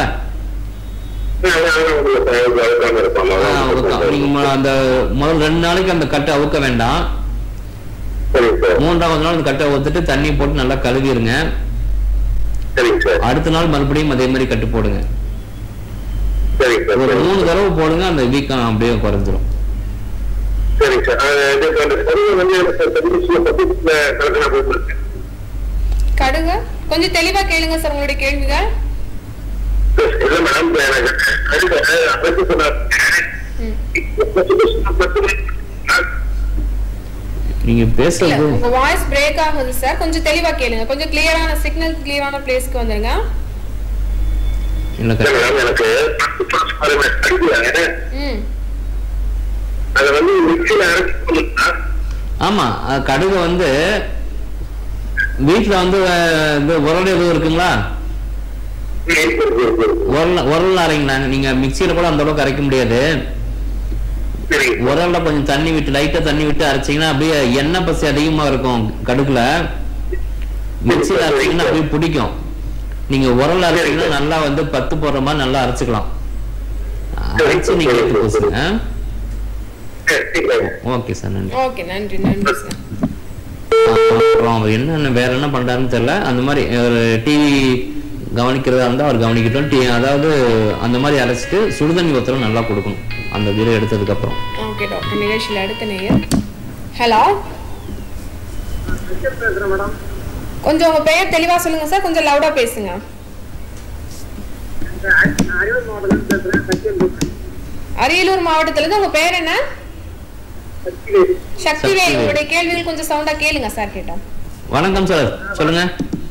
ஆ, அவுக்கா- நீங்க மு- அந்த முதல் ரெண்டு நாளைக்கு அந்த கட்டை அவுக்க வேண்டாம் சரிங்க சார் மூன்றாவது நாள் அந்த கட்டை ஊத்துட்டு தண்ணி போட்டு நல்லா கழுவிடுங்க சரிங்க சார் அடுத்த நாள் மறுபடியும் அதே மாதிரி கட்டு போடுங்க சரிங்க சார் ஒரு சரிங்க மூணு தடவை போடுங்க அந்த வீக்கம் அப்படியே குறைஞ்சிரும் சரிங்க சார் அது இது அந்த சரிவை வந்து எனக்கு சார் தடுப்பூசியில் பக்கத்தில் கலக்கணா போட்டுருக்கேன் கடுகு கொஞ்சம் தெளிவா கேளுங்க சார் உங்களுடைய கேள்விகள் இல்லை மேடம் எனக்கு கடுகு அமைச்சு சொன்னார் ம். நீங்க இல்ல பேசுறது உங்க வாய்ஸ் பிரேக் ஆகுது சார் கொஞ்சம் தெளிவா கேளுங்க கொஞ்சம் கிளியரான சிக்னல் கிளியரான பிளேஸ்க்கு வந்துருங்க இல்ல இல்லை மேடம் எனக்கு கடுகு ம் அதை வந்து மிக்சியில் அரைச்சி கொடுத்தா ஆமா அஹ் கடுகு வந்து வீட்டுல வந்து அஹ், இந்த உரல் எதுவும் இருக்குங்களா உரல் உரல் அரைங்களா நீங்க மிக்சியில கூட அந்த அளவுக்கு அரைக்க முடியாது சரிங்க உரல்ல கொஞ்சம் தண்ணி விட்டு லைட்டா தண்ணி விட்டு அரைச்சீங்கன்னா அப்படியே எண்ணெய் பசி அதிகமா இருக்கும் கடுகுல மிக்சியில அரைச்சீங்கன்னா அப்படியே பிடிக்கும் நீங்க உரல் அரைச்சீங்கன்னா நல்லா வந்து பத்து போடுற மாதிரி நல்லா அரைச்சுக்கலாம் அரைச்சு நீங்க எடுத்து பூசுங்க ஓகே சார் நன்றி ஓகே நன்றி நன்றி சார் அப்புறம் அவர் என்னென்ன வேற என்ன பண்றாருன்னு தெரியல அந்த மாதிரி ஒரு டிவி கவனிக்கிறதா இருந்தா அவர் கவனிக்கட்டும் டி அதாவது அந்த மாதிரி அரைச்சிட்டு சுடுதண்ணி ஒத்தரம் நல்லா கொடுக்கணும் அந்த இதில் எடுத்ததுக்கு அப்புறம் ஓகே டாக்டர் நிகழ்ச்சியில் அடுத்த நேயர் ஹலோ கொஞ்சம் உங்க பெயர் தெளிவா சொல்லுங்க சார் கொஞ்சம் லவுடா பேசுங்க அரியலூர் மாவட்டத்துல இருந்து உங்க பேர் என்ன சக்திவேல் சக்திவேல். உங்களுடைய கேள்விகள் கொஞ்சம் சவுண்டா கேளுங்க சார் கேட்டோம் வணக்கம் சார் சொல்லுங்க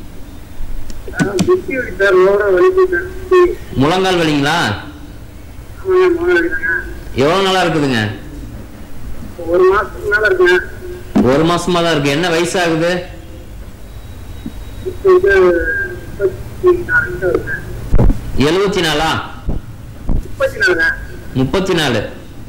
முழங்கால் வலிங்களா எவ்வளவு நாளா இருக்குதுங்க ஒரு மாசத்துக்கு மேல இருக்குங்க ஒரு மாசமா தான் இருக்கு என்ன வயசாகுது இப்போ இது முப்பத்தி நாலு வருங்க. எழுபத்தி நாலா முப்பத்தி நாலுங்க முப்பத்தி நாலு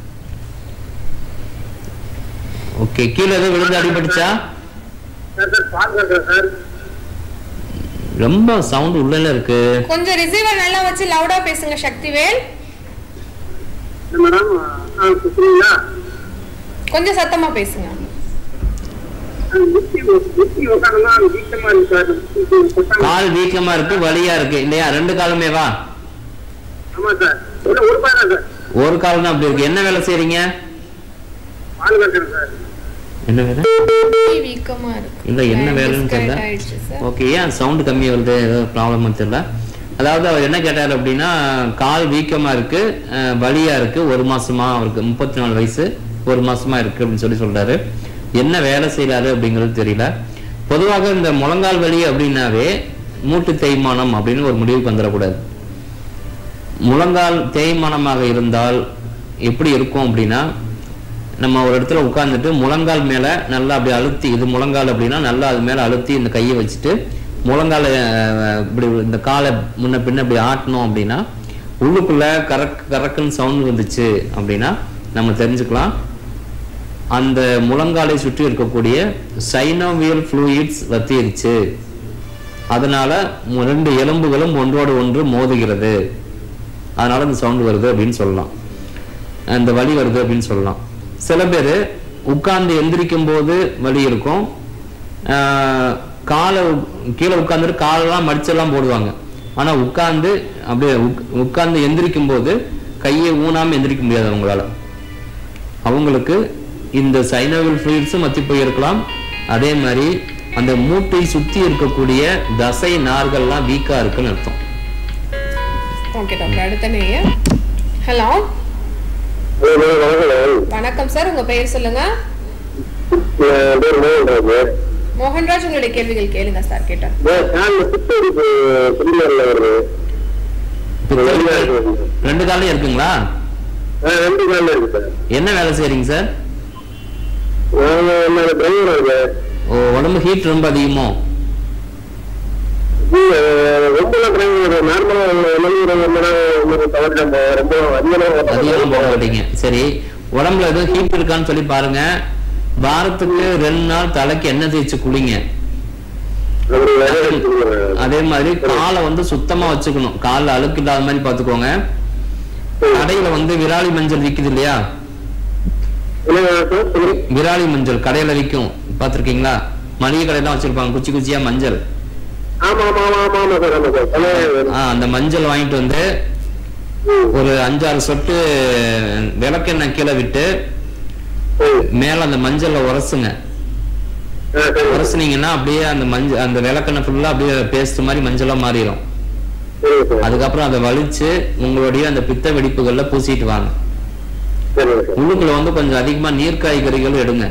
ஓகே கீழே எதுவும் விழுந்து அடிபட்டுச்சா சார் சார் பார்க்குறேன் சார் ரொம்ப சவுண்ட் உள்ள இருக்கு கொஞ்சம் ரிசீவர் நல்லா வச்சு லவுடா பேசுங்க சக்திவேல் என்ன மேடம் ஆ சொல்லுங்களா கொஞ்சம் சத்தமா பேசுங்க முட்டி முட்டி உட்காந்துனா வீக்கமா இருக்கு சார் கொட்டாங்க. கால் வீக்கமா இருக்கு வலியா இருக்கு இல்லையா ரெண்டு காலுமே வா ஆமா சார் ஒரு ஒரு பாரு சார் ஒரு கால் தான் அப்படி இருக்கு என்ன வேலை செய்றீங்க பால் கட்டுறேன் சார் என்ன வேலை கை வீக்கமா இருக்கு இல்ல என்ன வேலைன்னு Disconnect தெரியல ஆயிடுச்சு சார் ஓகே ஏன் சவுண்ட் கம்மியா வருது ஏதோ ப்ராப்ளம் தெரியல அதாவது அவர் என்ன கேட்டார் அப்படின்னா கால் வீக்கமா இருக்கு அஹ், வலியா இருக்கு ஒரு மாசமா அவருக்கு முப்பத்தி நாலு வயசு ஒரு மாசமா இருக்கு அப்படின்னு சொல்லி சொல்றாரு என்ன வேலை செய்யறாரு அப்படிங்கிறது தெரியல பொதுவாக இந்த முழங்கால் வலி அப்படின்னாவே மூட்டு தேய்மானம் அப்படின்னு ஒரு முடிவுக்கு வந்துடக்கூடாது முழங்கால் தேய்மானமாக இருந்தால் எப்படி இருக்கும் அப்படின்னா நம்ம ஒரு இடத்துல உட்கார்ந்துட்டு முழங்கால் மேல நல்லா அப்படி அழுத்தி இது முழங்கால் அப்படின்னா நல்லா அது மேல அழுத்தி இந்த கையை வச்சுட்டு முழங்கால அஹ், இப்படி இந்த காலை முன்ன பின்ன இப்படி ஆட்டணும் அப்படின்னா உள்ளுக்குள்ள கரக் கரக்குன்னு சவுண்ட் வந்துச்சு அப்படின்னா நம்ம தெரிஞ்சுக்கலாம் அந்த முழங்காலை சுற்றி இருக்கக்கூடிய சைனோவியல் ஃப்ளூயிட்ஸ் வத்திருச்சு அதனால மு- ரெண்டு எலும்புகளும் ஒன்றோடு ஒன்று மோதுகிறது அதனால இந்த சவுண்ட் வருது அப்படின்னு சொல்லலாம் அந்த வலி வருது அப்படின்னு சொல்லலாம் சில பேர் உட்கார்ந்து எந்திரிக்கும் போது வலி இருக்கும் ஆஹ் காலை உக்- கீழே உட்கார்ந்துட்டு காலெல்லாம் மடிச்செல்லாம் போடுவாங்க ஆனா உட்கார்ந்து அப்படியே உக்- உட்கார்ந்து எந்திரிக்கும் போது கையை ஊனாம எந்திரிக்க முடியாது அவங்களால அவங்களுக்கு இந்த சைனோவில் ஃப்ளூயிட்ஸும் மத்தி போயிருக்கலாம் அதே மாதிரி அந்த மூட்டை சுத்தி இருக்கக்கூடிய தசை நார்கள்லாம் வீக்கா இருக்குன்னு அர்த்தம் ஓகே டாக்டர் அடுத்த நேயர் ஹலோ ஹலோ வணக்கம் வணக்கம் சார் உங்க பெயர் சொல்லுங்க என் பேர் மோகன்ராஜ் மோகன்ராஜ் உங்களுடைய கேள்விகள் கேளுங்க சார் கேட்டேன் காலில் புத்தரிப்பு புரியல வருது பித்தம் ரெண்டு காலையும் இருக்குங்களா ஆ, ரெண்டு காலில் இருக்கு சார் என்ன வேலை செய்றீங்க சார் நான் என்னோட டிரைவரா இருக்கேன் ஓ உடம்பு ஹீட் ரொம்ப அதிகமோ ரொம்ப டிரைவர் நார்மலா தவிர்த்து ரொம்ப அதிகமா அதிகமாக போக மாட்டீங்க சரி உடம்புல எதுவும் ஹீட் இருக்கான்னு சொல்லி பாருங்க வாரத்துக்கு ரெண்டு நாள் தலைக்கு எண்ணெய் தேய்ச்சி குளிங்க அதே மாதிரி காலை வந்து சுத்தமா வச்சுக்கணும் கால்ல அழுக்கு இல்லாத மாதிரி பாத்துக்கோங்க கடையில வந்து விராலி மஞ்சள் விக்குது இல்லையா விராலி மஞ்சள் கடையில விக்கும் பாத்திருக்கீங்களா மளிகை கடையெல்லாம் வச்சிருப்பாங்க குச்சி குச்சியா மஞ்சள் ஆமா ஆமா ஆமா ஆமா ஆமா சார் ஆமா சார் ஆ, அந்த மஞ்சள் வாங்கிட்டு வந்து ஒரு அஞ்சாறு சொட்டு விளக்கெண்ணெய் கீழே விட்டு மேல அந்த மஞ்சள்ல உரசுங்க உரசுனீங்கன்னா அப்படியே அந்த மஞ்சள் அந்த விளக்கெண்ணெய் ஃபுல்லா அப்படியே பேஸ்ட் மாதிரி மஞ்சளா மாறிடும் அதுக்கப்புறம் அதை வலிச்சு உங்களுடைய அந்த பித்த வெடிப்புகள்ல பூசிட்டு வாங்க உள்ளுக்குள்ள வந்து கொஞ்சம் அதிகமா நீர் காய்கறிகள் எடுங்க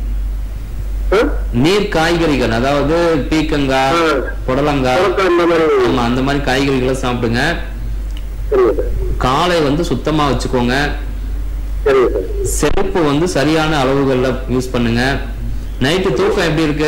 நீர் காய்கறிகள் அதாவது பீக்கங்காய் ஆ. புடலங்காய் ஆமா அந்த மாதிரி காய்கறிகளை சாப்பிடுங்க காலை வந்து சுத்தமா வச்சுக்கோங்க செருப்பு வந்து சரியான அளவுகள்ல யூஸ் பண்ணுங்க நைட்டு தூக்கம் எப்படி இருக்கு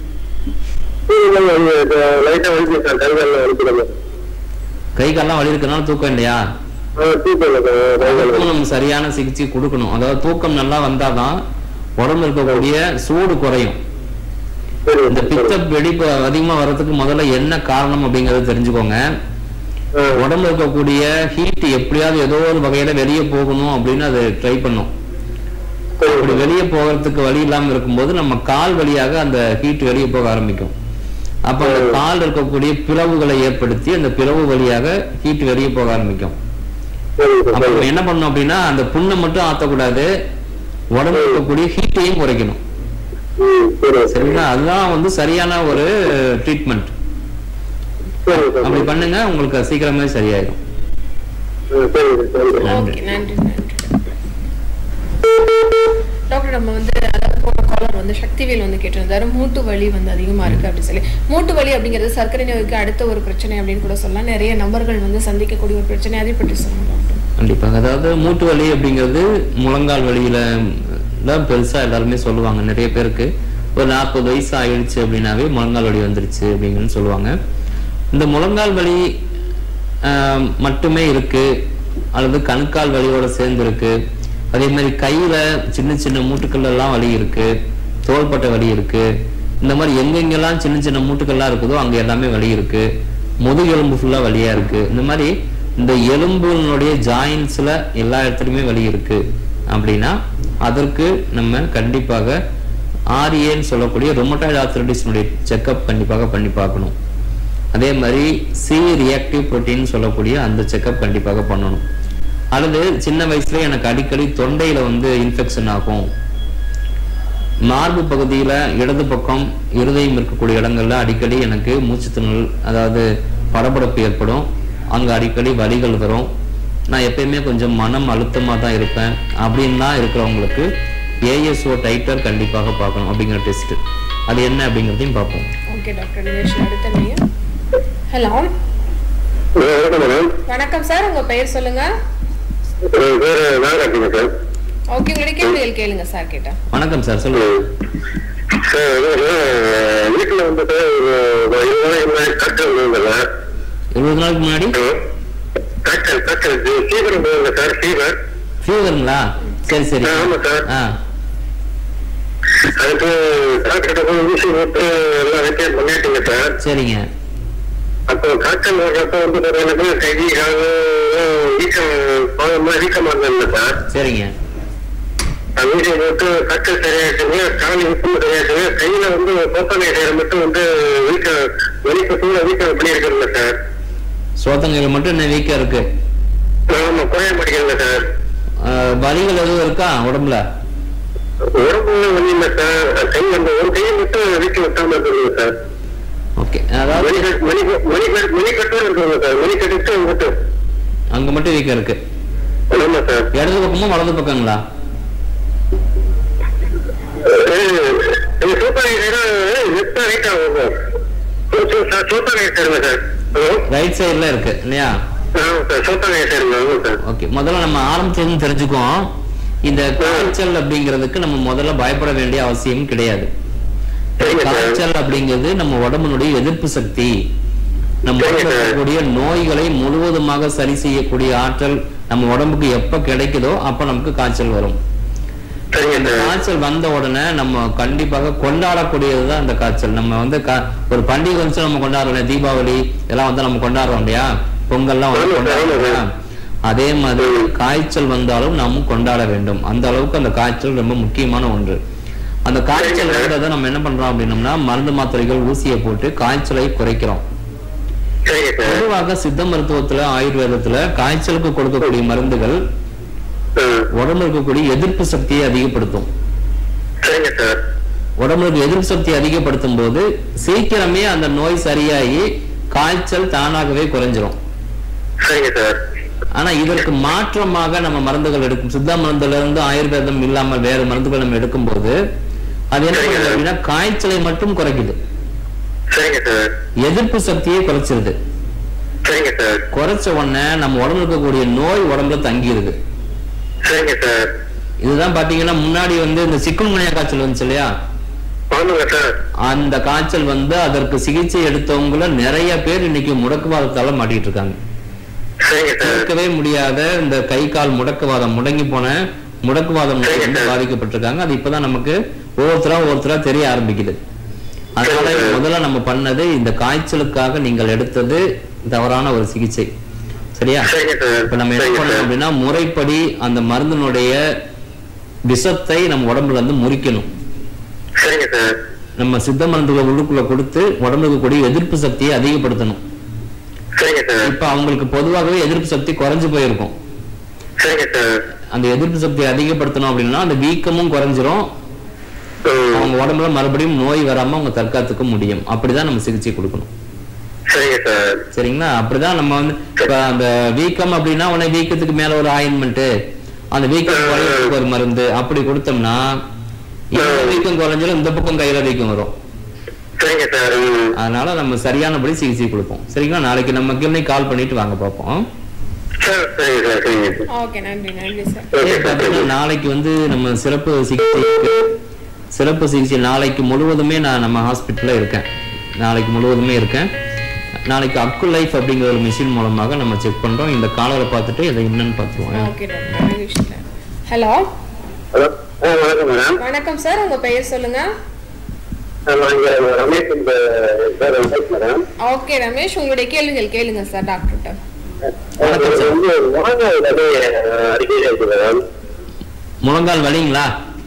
லைட்டா வலிக்கு சார் கைகாலில் வலிக்கிறாங்க கை கால்லாம் வலி இருக்கனால தூக்கம் இல்லையா தூக்கம் இல்லை சார் கைகாலில் அதுக்கும் நம்ம சரியான சிகிச்சை கொடுக்கணும் அதாவது தூக்கம் நல்லா வந்தாதான் உடம்புல இருக்கக்கூடிய சூடு குறையும் இந்த பித்த வெடிப்பு அதிகமா வர்றதுக்கு முதல்ல என்ன காரணம் அப்படிங்கறத தெரிஞ்சுக்கோங்க உடம்புல இருக்கக்கூடிய ஹீட் எப்படியாவது ஏதோ ஒரு வகையில வெளியே போகணும் அப்படின்னு அதை ட்ரை பண்ணும் அப்படி வெளியே போகிறதுக்கு வழி இல்லாம இருக்கும்போது நம்ம கால் வழியாக அந்த ஹீட் வெளியே போக ஆரம்பிக்கும் அப்ப அந்த கால் இருக்கக்கூடிய பிளவுகளை ஏற்படுத்தி அந்த பிளவு வழியாக ஹீட் வெளியே போக ஆரம்பிக்கும் அப்ப நம்ம என்ன பண்ணணும் அப்படின்னா அந்த புண்ணை மட்டும் ஆத்தக்கூடாது உடம்புல இருக்கக்கூடிய ஹீட்டையும் குறைக்கணும் சரிங்களா அதுதான் வந்து சரியான ஒரு ட்ரீட்மெண்ட் அப்படி பண்ணுங்க உங்களுக்கு சீக்கிரமே சரியாயிடும் நன்றி. ஓகே நன்றி நன்றி டாக்டர் நம்ம வந்து அதாவது போன காலர் வந்து சக்திவேல் வந்து கேட்டிருந்தாரு மூட்டு வலி வந்து அதிகமா இருக்கு அப்படின்னு சொல்லி மூட்டு வலி அப்படிங்கிறது சர்க்கரை நோய்க்கு அடுத்த ஒரு பிரச்சனை அப்படின்னு கூட சொல்லலாம் நிறைய நபர்கள் வந்து சந்திக்கக்கூடிய ஒரு பிரச்சனை அதை பற்றி சொல்லுங்க டாக்டர் கண்டிப்பாக அதாவது மூட்டு வலி அப்படிங்கிறது முழங்கால் வலியில தான் பெருசா எல்லாருமே சொல்லுவாங்க நிறைய பேருக்கு ஒரு நாற்பது வயசு ஆயிடுச்சு அப்படின்னாவே முழங்கால் வலி வந்துருச்சு அப்படிங்கன்னு சொல்லுவாங்க இந்த முழங்கால் வலி ஆஹ், மட்டுமே இருக்கு அல்லது கணுக்கால் வலியோட சேர்ந்து இருக்கு அதே மாதிரி கையில சின்ன சின்ன மூட்டுக்கள் எல்லாம் வலி இருக்கு தோள்பட்டை வலி இருக்கு இந்த மாதிரி எங்கெங்கெல்லாம் சின்ன சின்ன மூட்டுக்கள்லாம் இருக்குதோ அங்க எல்லாமே வலி இருக்கு முதுகெலும்பு ஃபுல்லா வலியா இருக்கு இந்த மாதிரி இந்த எலும்புனுடைய ஜாயின்ஸ்ல எல்லா இடத்துலயுமே வலி இருக்கு அப்படின்னா அதற்கு நம்ம கண்டிப்பாக ஆர்ஏன்னு சொல்லக்கூடிய ரொமட்டாய்டு ஆர்த்தரைட்டிஸ்னுடைய செக்கப் கண்டிப்பாக பண்ணி பார்க்கணும் அதே மாதிரி சி ரியாக்டிவ் புரோட்டீன் சொல்லக்கூடிய அந்த செக்கப் கண்டிப்பாக பண்ணணும் அல்லது சின்ன வயசுல எனக்கு அடிக்கடி தொண்டையில வந்து இன்ஃபெக்ஷன் ஆகும் மார்பு பகுதியில இடது பக்கம் இருதயம் இருக்கக்கூடிய இடங்கள்ல அடிக்கடி எனக்கு மூச்சு திணறல் அதாவது படபடப்பு ஏற்படும் அங்க அடிக்கடி வலிகள் வரும் நான் எப்பயுமே கொஞ்சம் மனம் அழுத்தமா தான் இருப்பேன் அப்படின்லாம் இருக்கிறவங்களுக்கு ஏஎஸ்ஓ டைட்டர் கண்டிப்பாக பார்க்கணும் அப்படிங்கிற டெஸ்ட் அது என்ன அப்படிங்கிறதையும் பார்ப்போம் ஓகே டாக்டர் நிகழ்ச்சி அடுத்த நேயர் ஹலோ வணக்கம் மேடம் வணக்கம் சார் உங்க பெயர் சொல்லுங்க என் பேரு நாகராஜன் சார் ஓகே உங்களுடைய கேள்விகள் கேளுங்க சார் கேட்டா வணக்கம் சார் சொல்லுங்க சார் அதாவது, வீட்டுல வந்துட்டு ஒரு இருபது நாளைக்கு முன்னாடி காய்ச்சல் வந்ததுல இருபது நாளுக்கு முன்னாடி காய்ச்சல் காய்ச்சல் ஃபீவர் வந்ததுல சார் ஃபீவர் ஃபீவருங்களா சரி சரி ஆமா சார். ஆ அதுக்கு டாக்டர் போய் ஊசி போட்டு எல்லாம் வைத்தியம் பண்ணிட்டீங்க சார் சரிங்க அப்போ காய்ச்சல் வர்றப்ப வந்து சார் எனக்கு கை கால் வீக்கம் பாதமா வீக்கமா இருந்தது சார் சரிங்க அது ஊசி போட்டு காய்ச்சல் சரியாயிடுச்சுங்க கால் வீக்கம் சரியாயிடுச்சுங்க கையில வந்து சோத்தனை செய்யற மட்டும் வந்து வீக்கம் வெளிக்க கூட வீக்கம் எப்படி இருக்கிறது சார் சோத்தங்கையில் மட்டும் என்ன வீக்கா இருக்கு ஆமா குறைய மாட்டேங்கிறது சார் ஆ, வலிகள் எதுவும் இருக்கா உடம்புல உடம்புல வலி இல்லை சார் கை அந்த ஒரு கையை மட்டும் வீக்கம் விட்டாம இருக்குது சார் ஓகே அதாவது மணிக்கட்டு மணிக்கட்டு மணிக்கட்டு மணிக்கட்டும் இருக்குங்க சார் மணிக்கட்டு வந்துட்டு அங்க மட்டும் வீக்கம் இருக்கு ஆமா சார் இடது பக்கமும் வலது பக்கங்களா சூப்பர் லெஃப்ட் ரைட் ஆகும் sir super right sir sir hello right சைடுல இருக்கு இல்லையா ஆமாம் சார் சூப்பர் ரைட் சார் ஆமாம் சார் ஓகே முதல்ல நம்ம ஆரம்பத்துல இருந்து தெரிஞ்சுக்குவோம் இந்த காய்ச்சல் அப்படிங்கிறதுக்கு நம்ம முதல்ல பயப்பட வேண்டிய அவசியம் கிடையாது சரிங்க சார் காய்ச்சல் அப்படிங்கிறது நம்ம உடம்பினுடைய எதிர்ப்பு சக்தி நம்ம சரிங்க உடம்புல சார். இருக்கக்கூடிய நோய்களை முழுவதுமாக சரி செய்யக்கூடிய ஆற்றல் நம்ம உடம்புக்கு எப்ப கிடைக்குதோ அப்ப நமக்கு காய்ச்சல் வரும் சரிங்க அந்த சார் காய்ச்சல் வந்த உடனே நம்ம கண்டிப்பாக கொண்டாடக்கூடியதுதான் அந்த காய்ச்சல் நம்ம வந்து கா- ஒரு பண்டிகை வந்து நம்ம கொண்டாடுறோம் இல்லையா? தீபாவளி இதெல்லாம் வந்து நம்ம கொண்டாடுறோம் இல்லையா பொங்கல்லாம் வந்து ஆமா சார், கொண்டாடுறோம் ஆமா இல்லையா? சார். அதே மாதிரி காய்ச்சல் வந்தாலும் நாம கொண்டாட வேண்டும் அந்த அளவுக்கு அந்த காய்ச்சல் ரொம்ப முக்கியமான ஒன்று அந்த காய்ச்சல் சரிங்க சார். வந்ததை நம்ம என்ன பண்றோம் அப்படின்னம்னா மருந்து மாத்திரைகள் ஊசியை போட்டு காய்ச்சலை குறைக்கிறோம் சரிங்க சார் பொதுவாக சித்த மருத்துவத்துல ஆயுர்வேதத்துல காய்ச்சலுக்கு கொடுக்கக்கூடிய மருந்துகள் ஆ, உடம்புல இருக்கக்கூடிய எதிர்ப்பு சக்தியை அதிகப்படுத்தும் சரிங்க சார் உடம்புக்கு எதிர்ப்பு சக்தி அதிகப்படுத்தும் போது சீக்கிரமே அந்த நோய் சரியாகி காய்ச்சல் தானாகவே குறைஞ்சிரும் சரிங்க சார் ஆனா இதற்கு மாற்றமாக நம்ம மருந்துகள் எடுக்கும் சித்தா மருந்துல இருந்து ஆயுர்வேதம் இல்லாமல் வேற மருந்துகள் நம்ம எடுக்கும்போது அது என்ன சரிங்க. பண்ணுது அப்படின்னா காய்ச்சலை மட்டும் குறைக்குது சரிங்க சார் எதிர்ப்பு சக்தியை குறைச்சிருது சரிங்க சார் குறைச்ச உடனே நம்ம உடம்புல இருக்கக்கூடிய நோய் உடம்புல தங்கிருது சரிங்க சார் இதுதான் பாத்தீங்கன்னா முன்னாடி வந்து இந்த சிக்குன்குனியா காய்ச்சல் வந்துச்சு இல்லையா ஆமாங்க சார் அந்த காய்ச்சல் வந்து அதற்கு சிகிச்சை எடுத்தவங்கள நிறைய பேர் இன்னைக்கு முடக்குவாதத்தால மாட்டிட்டு இருக்காங்க சரிங்க சார் தவிர்க்கவே முடியாத இந்த கை கால் முடக்குவாதம் முடங்கி போன முடக்குவாதம் நோய் வந்து பாதிக்கப்பட்டிருக்காங்க அது இப்பதான் நமக்கு ஒவ்வொருத்தரா ஒவ்வொருத்தரா தெரிய ஆரம்பிக்குது அதனால முதல்ல நம்ம பண்ணது இந்த காய்ச்சலுக்காக நீங்கள் எடுத்தது தவறான ஒரு சிகிச்சை சரியா சரிங்க சார் இப்ப நம்ம என்ன சரிங்க பண்ணணும் சார் அப்படின்னா முறைப்படி அந்த மருந்தினுடைய விஷத்தை நம்ம உடம்புல இருந்து முறிக்கணும் சரிங்க சார் நம்ம சித்த மருந்துகளை உள்ளுக்குள்ள கொடுத்து உடம்புக்கு கூடிய எதிர்ப்பு சக்தியை அதிகப்படுத்தணும் சரிங்க சார் இப்ப அவங்களுக்கு பொதுவாகவே எதிர்ப்பு சக்தி குறைஞ்சு போயிருக்கும் சரிங்க சார் அந்த எதிர்ப்பு சக்தியை அதிகப்படுத்தணும் அப்படின்னா அந்த வீக்கமும் குறைஞ்சிரும் ம், அவங்க உடம்புல மறுபடியும் நோய் வராம அவங்க தற்காத்துக்க முடியும் அப்படிதான் நம்ம சிகிச்சை கொடுக்கணும் சரிங்க சார் சரிங்களா அப்படிதான் நம்ம வந்து இப்ப அந்த வீக்கம் அப்படின்னா உடனே வீக்கத்துக்கு மேல ஒரு ஆயின்மெண்ட் அந்த வீக்கம் குறையறதுக்கு ஒரு மருந்து அப்படி கொடுத்தோம்னா இந்த வீக்கம் குறைஞ்சாலும் இந்த பக்கம் கையில வீக்கம் வரும் சரிங்க சார் ம். அதனால நம்ம சரியானபடி சிகிச்சை கொடுப்போம் சரிங்களா நாளைக்கு நம்ம கிளினிக் கால் பண்ணிட்டு வாங்க பார்ப்போம் சார் சரிங்க சார் சரிங்க சார் ஓகே நன்றி நன்றி சார் ஓகே சரி, சார் பாத்தீங்கன்னா நாளைக்கு வந்து நம்ம சிறப்பு சிகிச்சை இருக்கு. சிறப்பு சிகிச்சை நாளைக்கு முழுவதுமே நான் நம்ம ஹாஸ்பிட்டல்ல இருக்கேன் நாளைக்கு முழுவதுமே இருக்கேன் நாளைக்கு அக்கு லைஃப் அப்படிங்கிற ஒரு மிஷின் மூலமாக நம்ம செக் பண்றோம் இந்த காலரை பார்த்துட்டு இதை என்னன்னு பார்த்துருவோம் ஓகே டாக்டர் நிகழ்ச்சியில ஹலோ ஹலோ ஆ வணக்கம் மேடம் வணக்கம் சார் உங்க பெயர் சொல்லுங்க நான் இங்க ரமேஷ் இந்த sir Ramesh madam okay Ramesh உங்களுடைய கேள்விகள் கேளுங்க சார் டாக்டர்கிட்ட வணக்கம் சார். வந்து முழங்கால் வலி அடிக்கடி இருக்கு மேடம் முழங்கால் வலிங்களா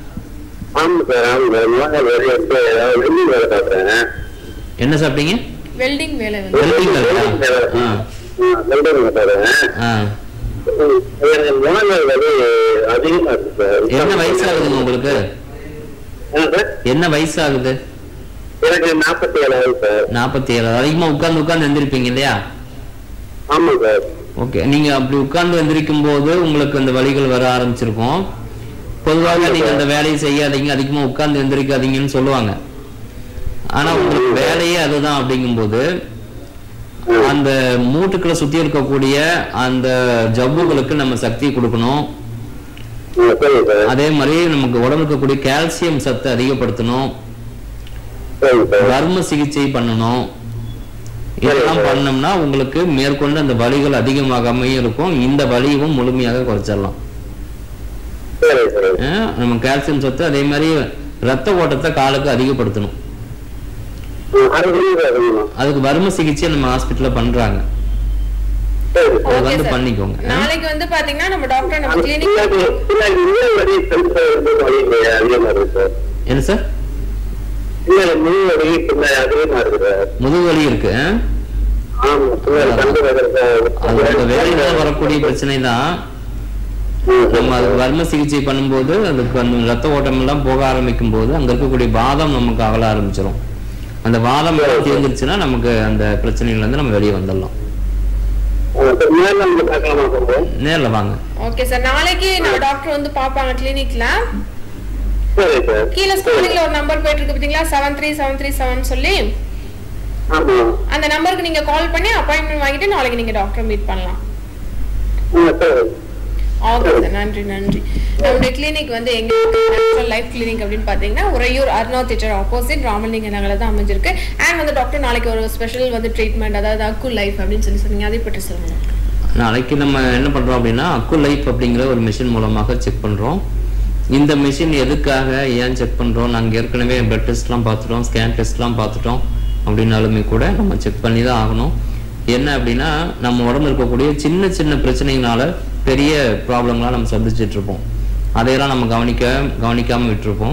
ஆமாம் சார் ஆமாம் சார் முழங்கால் வலி வந்து வெள்ளி வேலை பார்க்குறேன் என்ன சாப்பிட்டீங்க வெல்டிங் வேலை வந்து வெல்டிங் வேலையா? ஆ. வெல்டிங் பார்க்குறேன் ஆ எனக்கு முழங்கால் வலி அதிகமா இருக்கு சார் என்ன வயசாகுதுங்க உங்களுக்கு என்ன சார் என்ன வயசாகுது எனக்கு நாற்பத்தி ஏழாவது சார் நாற்பத்தி ஏழு அதிகமா உட்கார்ந்து உட்கார்ந்து எந்திரிப்பீங்க இல்லையா ஆமா சார் ஓகே நீங்க அப்படி உட்கார்ந்து எந்திரிக்கும் போது உங்களுக்கு அந்த வலிகள் வர ஆரம்பிச்சிருக்கும் பொதுவாக நீங்க அந்த வேலையை செய்யாதீங்க அதிகமா உட்கார்ந்து எந்திரிக்காதீங்கன்னு சொல்லுவாங்க ஆனா உங்களுக்கு வேலையே அதுதான் அப்படிங்கும்போது அந்த மூட்டுக்களை சுத்தி இருக்கக்கூடிய அந்த ஜவ்வுகளுக்கு நம்ம சக்தி கொடுக்கணும் ம், சரிங்க சார் அதே மாதிரி நமக்கு உடம்புல இருக்கக்கூடிய கால்சியம் சத்தை அதிகப்படுத்தணும் சரிங்க சார் வர்ம சிகிச்சை பண்ணணும் இதெல்லாம் பண்ணோம்னா உங்களுக்கு மேற்கொண்டு அந்த வலிகள் அதிகமாகாமையும் இருக்கும் இந்த வலியும் முழுமையாக குறைச்சிடலாம் சரிங்க சார் அஹ் நம்ம கால்சியம் சத்து அதே மாதிரி ரத்த ஓட்டத்தை காலுக்கு அதிகப்படுத்தணும் ம், அது புரியுது சார் புரியுது. அதுக்கு வர்ம சிகிச்சை நம்ம ஹாஸ்பிட்டல்ல பண்றாங்க சரி அதை ஓகே வந்து சார் பண்ணிக்கோங்க நாளைக்கு வந்து பாத்தீங்கன்னா நம்ம டாக்டர் நம்ம அது கிளினிக் பின்னாடி பின்னாடி முழு வலி பெருசா இருந்து வலி அதிகமா இருக்கு சார் என்ன சார் பின்னாடி முழு வலி பின்னாடி அதிகமா இருக்கு சார் முதுகு வலி இருக்கு அஹ்? ஆமா பின்னாடி கண்டு அது அந்த வேலையில வரக்கூடிய பிரச்சனை தான் நம்ம அதுக்கு வர்ம சிகிச்சை பண்ணும்போது அதுக்கு அந்த ரத்த ஓட்டம் எல்லாம் போக ஆரம்பிக்கும் போது அங்க இருக்கக்கூடிய வாதம் நமக்கு அகல ஆரம்பிச்சிடும் அந்த வாதம் எல்லாம் தீர்ந்துருச்சுன்னா நமக்கு அந்த பிரச்சனையில இருந்து நம்ம வெளியே வந்துடலாம் மேல வந்து பார்க்கலாமா சார் நேர்ல வாங்க ஓகே சார் நாளைக்கு நம்ம டாக்டர் வந்து பாப்பாங்க கிளினிக்ல சரி சார் கீழே ஸ்கூலிங்ல ஒரு நம்பர் போயிட்டு இருக்கு பாத்தீங்களா seven three seven three seven சொல்லி ஆமா அந்த நம்பருக்கு நீங்க கால் பண்ணி அப்பாயின்மெண்ட் வாங்கிட்டு நாளைக்கு நீங்க டாக்டர் மீட் பண்ணலாம் ம், சரி ஓகே சார் நன்றி நன்றி நம்முடைய கிளினிக் வந்து எங்க நேச்சுரல் லைஃப் கிளினிக் அப்படின்னு பாத்தீங்கன்னா உறையூர் அருணா தியேட்டர் ஆப்போசிட் ராமலிங்க நகரில் தான் அமைஞ்சிருக்கு அண்ட் வந்து டாக்டர் நாளைக்கு ஒரு ஸ்பெஷல் வந்து ட்ரீட்மெண்ட் அதாவது அக்கு லைஃப் அப்படின்னு சொல்லி சொன்னீங்க அதை பற்றி சொல்லுங்க நாளைக்கு நம்ம என்ன பண்றோம் அப்படின்னா அக்கு லைஃப் அப்படிங்கிற ஒரு மிஷின் மூலமாக செக் பண்றோம் இந்த மிஷின் எதுக்காக ஏன் செக் பண்றோம் நாங்க ஏற்கனவே பிளட் டெஸ்ட்லாம் பார்த்துட்டோம் ஸ்கேன் டெஸ்ட்லாம் பார்த்துட்டோம் அப்படின்னாலுமே கூட நம்ம செக் பண்ணி தான் ஆகணும் என்ன அப்படின்னா நம்ம உடம்புல இருக்கக்கூடிய சின்ன சின்ன பிரச்சனைகளால பெரிய ப்ராப்ளம்லாம் நம்ம சந்திச்சுட்டு இருப்போம் அதையெல்லாம் நம்ம கவனிக்க கவனிக்காம விட்டுருப்போம்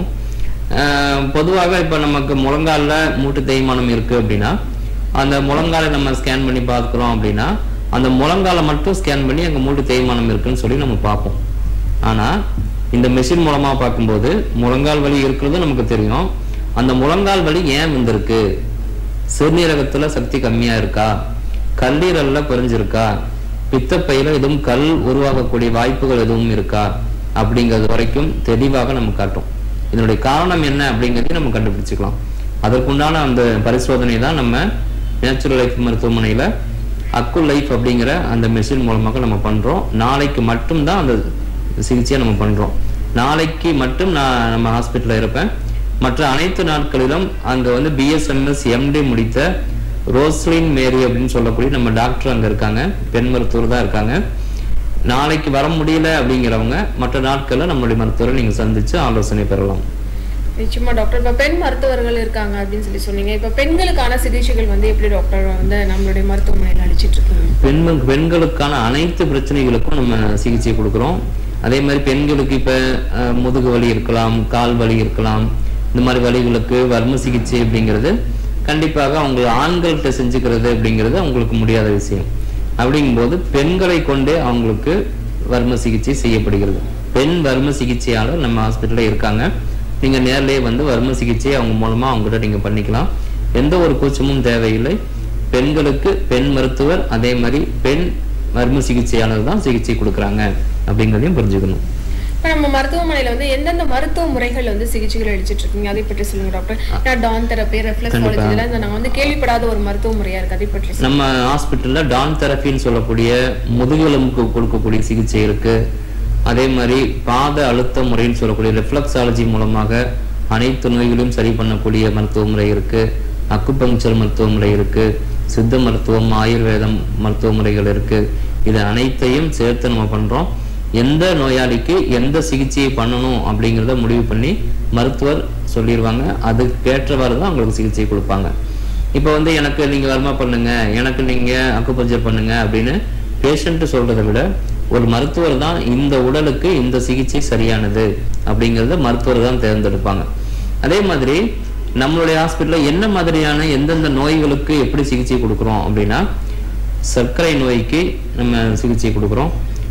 ஆஹ் பொதுவாக இப்போ நமக்கு முழங்கால்ல மூட்டு தேய்மானம் இருக்கு அப்படின்னா அந்த முழங்காலை நம்ம ஸ்கேன் பண்ணி பார்க்குறோம் அப்படின்னா அந்த முழங்காலை மட்டும் ஸ்கேன் பண்ணி அங்கே மூட்டு தேய்மானம் இருக்குன்னு சொல்லி நம்ம பார்ப்போம் ஆனா இந்த மெஷின் மூலமா பார்க்கும்போது முழங்கால் வலி இருக்கிறது நமக்கு தெரியும் அந்த முழங்கால் வலி ஏன் வந்திருக்கு சிறுநீரகத்துல சக்தி கம்மியா இருக்கா கல்லீரல்ல குறைஞ்சிருக்கா பித்தப்பையில எதுவும் கல் உருவாகக்கூடிய வாய்ப்புகள் எதுவும் இருக்கா அப்படிங்கிறது வரைக்கும் தெளிவாக நம்ம காட்டும் இதனுடைய காரணம் என்ன அப்படிங்கிறதையும் நம்ம கண்டுபிடிச்சுக்கலாம் அதற்குண்டான அந்த பரிசோதனை தான் நம்ம நேச்சுரல் லைஃப் மருத்துவமனையில அக்கு லைஃப் அப்படிங்கிற அந்த மெஷின் மூலமாக நம்ம பண்றோம் நாளைக்கு மட்டும்தான் அந்த சிகிச்சையை நம்ம பண்றோம் நாளைக்கு மட்டும் நான் நம்ம ஹாஸ்பிட்டல்ல இருப்பேன் மற்ற அனைத்து நாட்களிலும் அங்க வந்து பிஎஸ்எம்எஸ் எம்டி முடித்த ரோஸ்லின் மேரி அப்படின்னு சொல்லக்கூடிய நம்ம டாக்டர் அங்க இருக்காங்க பெண் மருத்துவர் தான் இருக்காங்க நாளைக்கு வர முடியல அப்படிங்கிறவங்க மற்ற நாட்கள்ல நம்மளுடைய மருத்துவரை நீங்க சந்திச்சு ஆலோசனை பெறலாம் நிச்சயமா டாக்டர் இப்ப பெண் மருத்துவர்கள் இருக்காங்க அப்படின்னு சொல்லி சொன்னீங்க இப்ப பெண்களுக்கான சிகிச்சைகள் வந்து எப்படி டாக்டர் வந்து நம்மளுடைய மருத்துவமனையில அளிச்சிட்டு இருக்கீங்க பெண்கள் பெண்களுக்கான அனைத்து பிரச்சனைகளுக்கும் நம்ம சிகிச்சை கொடுக்குறோம் அதே மாதிரி பெண்களுக்கு இப்ப அஹ், முதுகு வலி இருக்கலாம் கால் வலி இருக்கலாம் இந்த மாதிரி வலிகளுக்கு வர்ம சிகிச்சை அப்படிங்கிறது கண்டிப்பாக அவங்க ஆண்கள்கிட்ட செஞ்சுக்கிறது அப்படிங்கிறது அவங்களுக்கு முடியாத விஷயம் அப்படிங்கும்போது பெண்களை கொண்டே அவங்களுக்கு வர்ம சிகிச்சை செய்யப்படுகிறது பெண் வர்ம சிகிச்சையாளர் நம்ம ஹாஸ்பிட்டல்ல இருக்காங்க நீங்க நேர்லயே வந்து வர்ம சிகிச்சை அவங்க மூலமா அவங்ககிட்ட நீங்க பண்ணிக்கலாம் எந்த ஒரு கூச்சமும் தேவையில்லை பெண்களுக்கு பெண் மருத்துவர் அதே மாதிரி பெண் மர்ம சிகிச்சையாளர் தான் சிகிச்சை கொடுக்குறாங்க அப்படிங்கிறதையும் புரிஞ்சுக்கணும் இப்ப நம்ம மருத்துவமனையில வந்து எந்தெந்த மருத்துவ முறைகள் வந்து சிகிச்சைகள் அளிச்சிட்டு இருக்கீங்க அதை பற்றி சொல்லுங்க டாக்டர் நான் டான் தெரப்பி ரெஃப்ளெக்ஸாலஜி கண்டிப்பா. இதெல்லாம் இந்த நான் வந்து கேள்விப்படாத ஒரு மருத்துவ முறையா இருக்கு அதை பற்றி சொல்லுங்க. நம்ம ஹாஸ்பிட்டல்ல டான் தெரப்பின்னு சொல்லக்கூடிய முதுகெலும்புக்கு கொடுக்கக்கூடிய சிகிச்சை இருக்கு அதே மாதிரி பாத அழுத்த முறைன்னு சொல்லக்கூடிய ரெஃப்ளக்ஸாலஜி மூலமாக அனைத்து நோய்களையும் சரி பண்ணக்கூடிய மருத்துவ முறை இருக்கு அக்குபங்சர் மருத்துவ முறை இருக்கு சித்த மருத்துவம் ஆயுர்வேதம் மருத்துவ முறைகள் இருக்கு இது அனைத்தையும் சேர்த்து நம்ம பண்றோம் எந்த நோயாளிக்கு எந்த சிகிச்சையை பண்ணணும் அப்படிங்கிறத முடிவு பண்ணி மருத்துவர் சொல்லிடுவாங்க அதுக்கேற்றவாறு தான் உங்களுக்கு சிகிச்சை கொடுப்பாங்க இப்போ வந்து எனக்கு நீங்க வர்மா பண்ணுங்க எனக்கு நீங்க அக்குபஞ்சர் பண்ணுங்க அப்படின்னு பேஷண்ட் சொல்றதை விட ஒரு மருத்துவர் தான் இந்த உடலுக்கு இந்த சிகிச்சை சரியானது அப்படிங்கறத மருத்துவர் தான் தேர்ந்தெடுப்பாங்க அதே மாதிரி நம்மளுடைய ஹாஸ்பிட்டல்ல என்ன மாதிரியான எந்தெந்த நோய்களுக்கு எப்படி சிகிச்சை கொடுக்குறோம் அப்படின்னா சர்க்கரை நோய்க்கு நம்ம சிகிச்சை கொடுக்குறோம்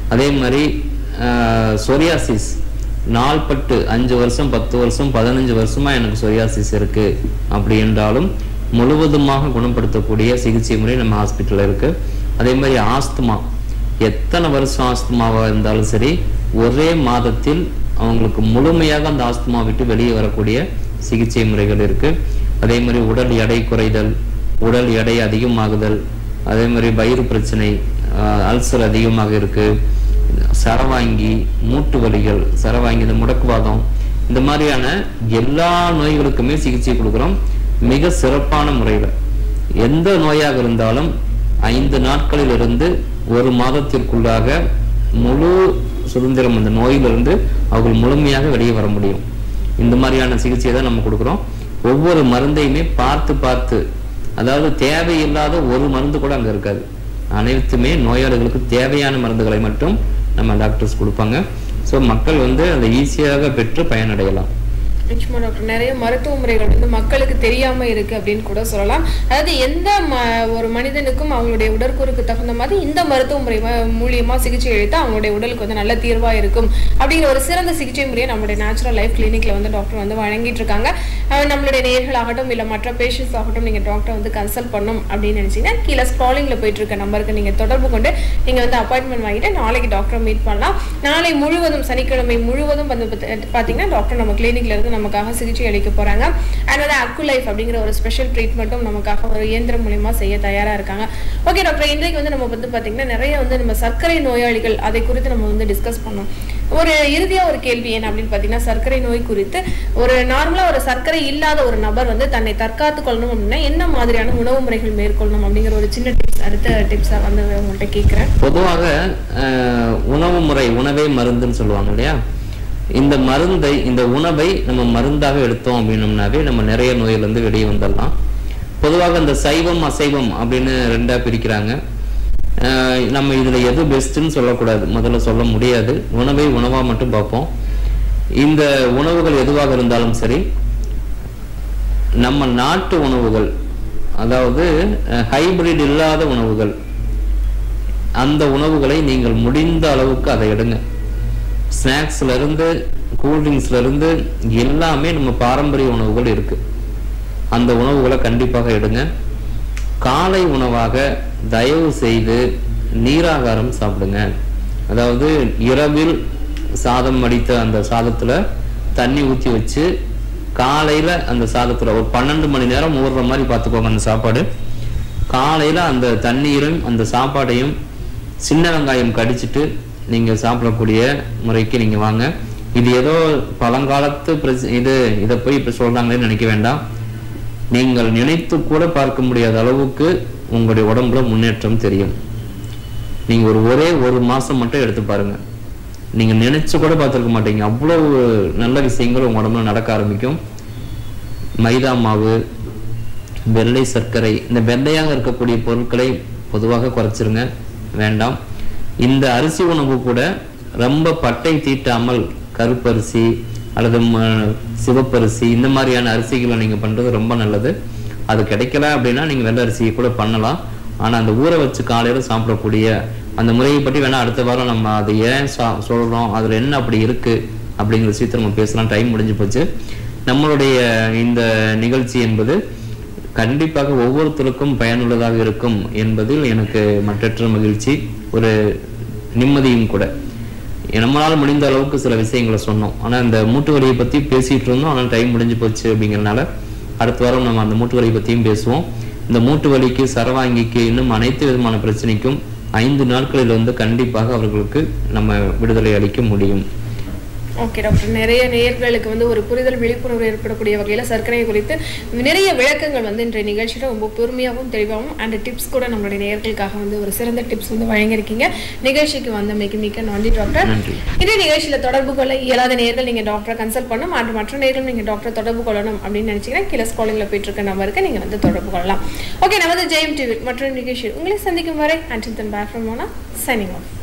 அதே மாதிரி சொரியாசிஸ் நாள்பட்டு அஞ்சு வருஷம் பத்து வருஷம் பதினஞ்சு வருஷமா எனக்கு சொரியாசிஸ் இருக்கு அப்படி என்றாலும் முழுவதுமாக குணப்படுத்தக்கூடிய சிகிச்சை முறை நம்ம ஹாஸ்பிட்டல்ல இருக்கு அதே மாதிரி ஆஸ்துமா எத்தனை வருஷம் ஆஸ்துமாவா இருந்தாலும் சரி ஒரே மாதத்தில் அவங்களுக்கு முழுமையாக அந்த ஆஸ்துமா விட்டு வெளியே வரக்கூடிய சிகிச்சை முறைகள் இருக்கு அதே மாதிரி உடல் எடை குறைதல் உடல் எடை அதிகமாகுதல் அதே மாதிரி வயிறு பிரச்சனை ஆஹ் அல்சர் அதிகமாக இருக்கு சரவாங்கி மூட்டு வலிகள் சரவாங்கி இந்த முடக்குவாதம் இந்த மாதிரியான எல்லா நோய்களுக்குமே சிகிச்சை கொடுக்குறோம் மிக சிறப்பான முறையில் எந்த நோயாக இருந்தாலும் ஐந்து நாட்களில் இருந்து ஒரு மாதத்திற்குள்ளாக முழு சுதந்திரம் அந்த நோயிலிருந்து அவர்கள் முழுமையாக வெளியே வர முடியும் இந்த மாதிரியான சிகிச்சையை தான் நம்ம கொடுக்குறோம் ஒவ்வொரு மருந்தையுமே பார்த்து பார்த்து அதாவது தேவையில்லாத ஒரு மருந்து கூட அங்க இருக்காது அனைத்துமே நோயாளிகளுக்கு தேவையான மருந்துகளை மட்டும் நம்ம டாக்டர்ஸ் கொடுப்பாங்க ஸோ மக்கள் வந்து அதை ஈஸியாக பெற்று பயனடையலாம் நிச்சயமா டாக்டர் நிறைய மருத்துவ முறைகள் வந்து மக்களுக்கு தெரியாம இருக்கு அப்படின்னு கூட சொல்லலாம் அதாவது எந்த ம- ஒரு மனிதனுக்கும் அவங்களுடைய உடற்கூறுக்கு தகுந்த மாதிரி இந்த மருத்துவ முறை ம- மூலியமா சிகிச்சை அளித்தா அவங்களுடைய உடலுக்கு வந்து நல்ல தீர்வா இருக்கும் அப்படிங்கிற ஒரு சிறந்த சிகிச்சை முறையை நம்மளுடைய நேச்சுரல் லைஃப் கிளினிக்ல வந்து டாக்டர் வந்து வழங்கிட்டு இருக்காங்க அஹ் நம்மளுடைய நேர்கள் ஆகட்டும் இல்ல மற்ற பேஷண்ட்ஸ் ஆகட்டும் நீங்க டாக்டர் வந்து கன்சல்ட் பண்ணும் அப்படின்னு நினைச்சீங்கன்னா கீழே ஸ்க்ராலிங்ல போயிட்டு இருக்க நம்பருக்கு நீங்க தொடர்பு கொண்டு நீங்க வந்து அப்பாயின்மெண்ட் வாங்கிட்டு நாளைக்கு டாக்டர் மீட் பண்ணலாம் நாளை முழுவதும் சனிக்கிழமை முழுவதும் வந்து பாத்தி- பாத்தீங்கன்னா டாக்டர் நம்ம கிளினிக்ல இருந்து நமக்காக சிகிச்சை அளிக்க போறாங்க அண்ட் வந்து அக்கு லைஃப் அப்படிங்கிற ஒரு ஸ்பெஷல் ட்ரீட்மெண்ட்டும் நமக்காக ஒரு இயந்திரம் மூலியமா செய்ய தயாரா இருக்காங்க ஓகே டாக்டர் இன்றைக்கு வந்து நம்ம வந்து பாத்தீங்கன்னா நிறைய வந்து நம்ம சர்க்கரை நோயாளிகள் அதை குறித்து நம்ம வந்து டிஸ்கஸ் பண்ணோம் ஒரு இறுதியா ஒரு கேள்வி என்ன அப்படின்னு பாத்தீங்கன்னா சர்க்கரை நோய் குறித்து ஒரு நார்மலா ஒரு சர்க்கரை இல்லாத ஒரு நபர் வந்து தன்னை தற்காத்து கொள்ளணும் அப்படின்னா என்ன மாதிரியான உணவு முறைகள் மேற்கொள்ளணும் அப்படிங்கிற ஒரு சின்ன டிப்ஸ் அடுத்த டிப்ஸா வந்து உங்கள்கிட்ட கேட்கிறேன் பொதுவாக அஹ், உணவு முறை உணவே மருந்துன்னு சொல்லுவாங்க இல்லையா இந்த மருந்தை இந்த உணவை நம்ம மருந்தாக எடுத்தோம் அப்படின்னம்னாவே நம்ம நிறைய நோயிலிருந்து வெளியே வந்துடலாம் பொதுவாக இந்த சைவம் அசைவம் அப்படின்னு ரெண்டா பிரிக்கிறாங்க அஹ், நம்ம இதுல எது பெஸ்ட்னு சொல்லக்கூடாது முதல்ல சொல்ல முடியாது உணவை உணவா மட்டும் பார்ப்போம் இந்த உணவுகள் எதுவாக இருந்தாலும் சரி நம்ம நாட்டு உணவுகள் அதாவது ஹைபிரிட் இல்லாத உணவுகள் அந்த உணவுகளை நீங்கள் முடிந்த அளவுக்கு அதை எடுங்க ஸ்நாக்ஸ்ல இருந்து கூல்ட்ரிங்க்ஸ்ல இருந்து எல்லாமே நம்ம பாரம்பரிய உணவுகள் இருக்கு அந்த உணவுகளை கண்டிப்பாக எடுங்க காலை உணவாக தயவு செய்து நீராகாரம் சாப்பிடுங்க அதாவது இரவில் சாதம் வடித்த அந்த சாதத்துல தண்ணி ஊற்றி வச்சு காலையில அந்த சாதத்துல ஒரு பன்னெண்டு மணி நேரம் ஊறுற மாதிரி பார்த்துக்கோங்க அந்த சாப்பாடு காலையில அந்த தண்ணீரும் அந்த சாப்பாடையும் சின்ன வெங்காயம் கடிச்சிட்டு நீங்க சாப்பிடக்கூடிய முறைக்கு நீங்க வாங்க இது ஏதோ பழங்காலத்து பிரச்ச- இது இதை போய் இப்ப சொல்றாங்களேன்னு நினைக்க வேண்டாம் நீங்கள் நினைத்து கூட பார்க்க முடியாத அளவுக்கு உங்களுடைய உடம்புல முன்னேற்றம் தெரியும் நீங்க ஒரு ஒரே ஒரு மாசம் மட்டும் எடுத்து பாருங்க நீங்க நினைச்சு கூட பார்த்திருக்க மாட்டீங்க அவ்வளவு நல்ல விஷயங்கள் உங்க உடம்புல நடக்க ஆரம்பிக்கும் மைதா மாவு வெள்ளை சர்க்கரை இந்த வெள்ளையாக இருக்கக்கூடிய பொருட்களை பொதுவாக குறைச்சிருங்க வேண்டாம் இந்த அரிசி உணவு கூட ரொம்ப பட்டை தீட்டாமல் கருப்பரிசி அல்லது ம- சிவப்பரிசி இந்த மாதிரியான அரிசிகளை நீங்க பண்றது ரொம்ப நல்லது அது கிடைக்கல அப்படின்னா நீங்க வெள்ளை அரிசியை கூட பண்ணலாம் ஆனா அந்த ஊற வச்சு காலையில சாப்பிடக்கூடிய அந்த முறையை பற்றி வேணா அடுத்த வாரம் நம்ம அதை ஏன் சா- சொல்றோம் அதுல என்ன அப்படி இருக்கு அப்படிங்கிற விஷயத்தை நம்ம பேசலாம் டைம் முடிஞ்சு போச்சு நம்மளுடைய இந்த நிகழ்ச்சி என்பது கண்டிப்பாக ஒவ்வொருத்தருக்கும் பயனுள்ளதாக இருக்கும் என்பதில் எனக்கு மற்றற்ற மகிழ்ச்சி ஒரு நிம்மதியும் கூட நம்மளால முடிந்த அளவுக்கு சில விஷயங்களை சொன்னோம் ஆனா இந்த மூட்டு வலியை பத்தி பேசிட்டு இருந்தோம் ஆனால் டைம் முடிஞ்சு போச்சு அப்படிங்கறதுனால அடுத்த வாரம் நம்ம அந்த மூட்டு வலியை பத்தியும் பேசுவோம் இந்த மூட்டு வலிக்கு சரவாங்கிக்கு இன்னும் அனைத்து விதமான பிரச்சனைக்கும் ஐந்து நாட்களில் வந்து கண்டிப்பாக அவர்களுக்கு நம்ம விடுதலை அளிக்க முடியும் ஓகே டாக்டர் நிறைய நேயர்களுக்கு வந்து ஒரு புரிதல் விழிப்புணர்வு ஏற்படக்கூடிய வகையில் சர்க்கரை குறித்து நிறைய விளக்கங்கள் வந்து இன்றைய நிகழ்ச்சியில் ரொம்ப பொறுமையாகவும் தெளிவாகவும் அண்ட் டிப்ஸ் கூட நம்மளுடைய நேயர்களுக்காக வந்து ஒரு சிறந்த டிப்ஸ் வந்து வழங்கியிருக்கீங்க நிகழ்ச்சிக்கு வந்தமைக்கு மிக்க நன்றி டாக்டர் நன்றி. இதே நிகழ்ச்சியில் தொடர்பு கொள்ள இயலாத நேயர்கள் நீங்கள் டாக்டரை கன்சல்ட் பண்ணணும் and மற்ற நேயர்கள் நீங்கள் டாக்டரை தொடர்பு கொள்ளணும் அப்படின்னு நினைச்சீங்கன்னா கீழே ஸ்காலிங்கில் போயிட்டு இருக்க நம்பருக்கு நீங்கள் வந்து தொடர்பு கொள்ளலாம் ஓகே நமது ஜெயம் டிவி மற்றொரு நிகழ்ச்சி உங்களை சந்திக்கும் வரை and then back from Mona signing of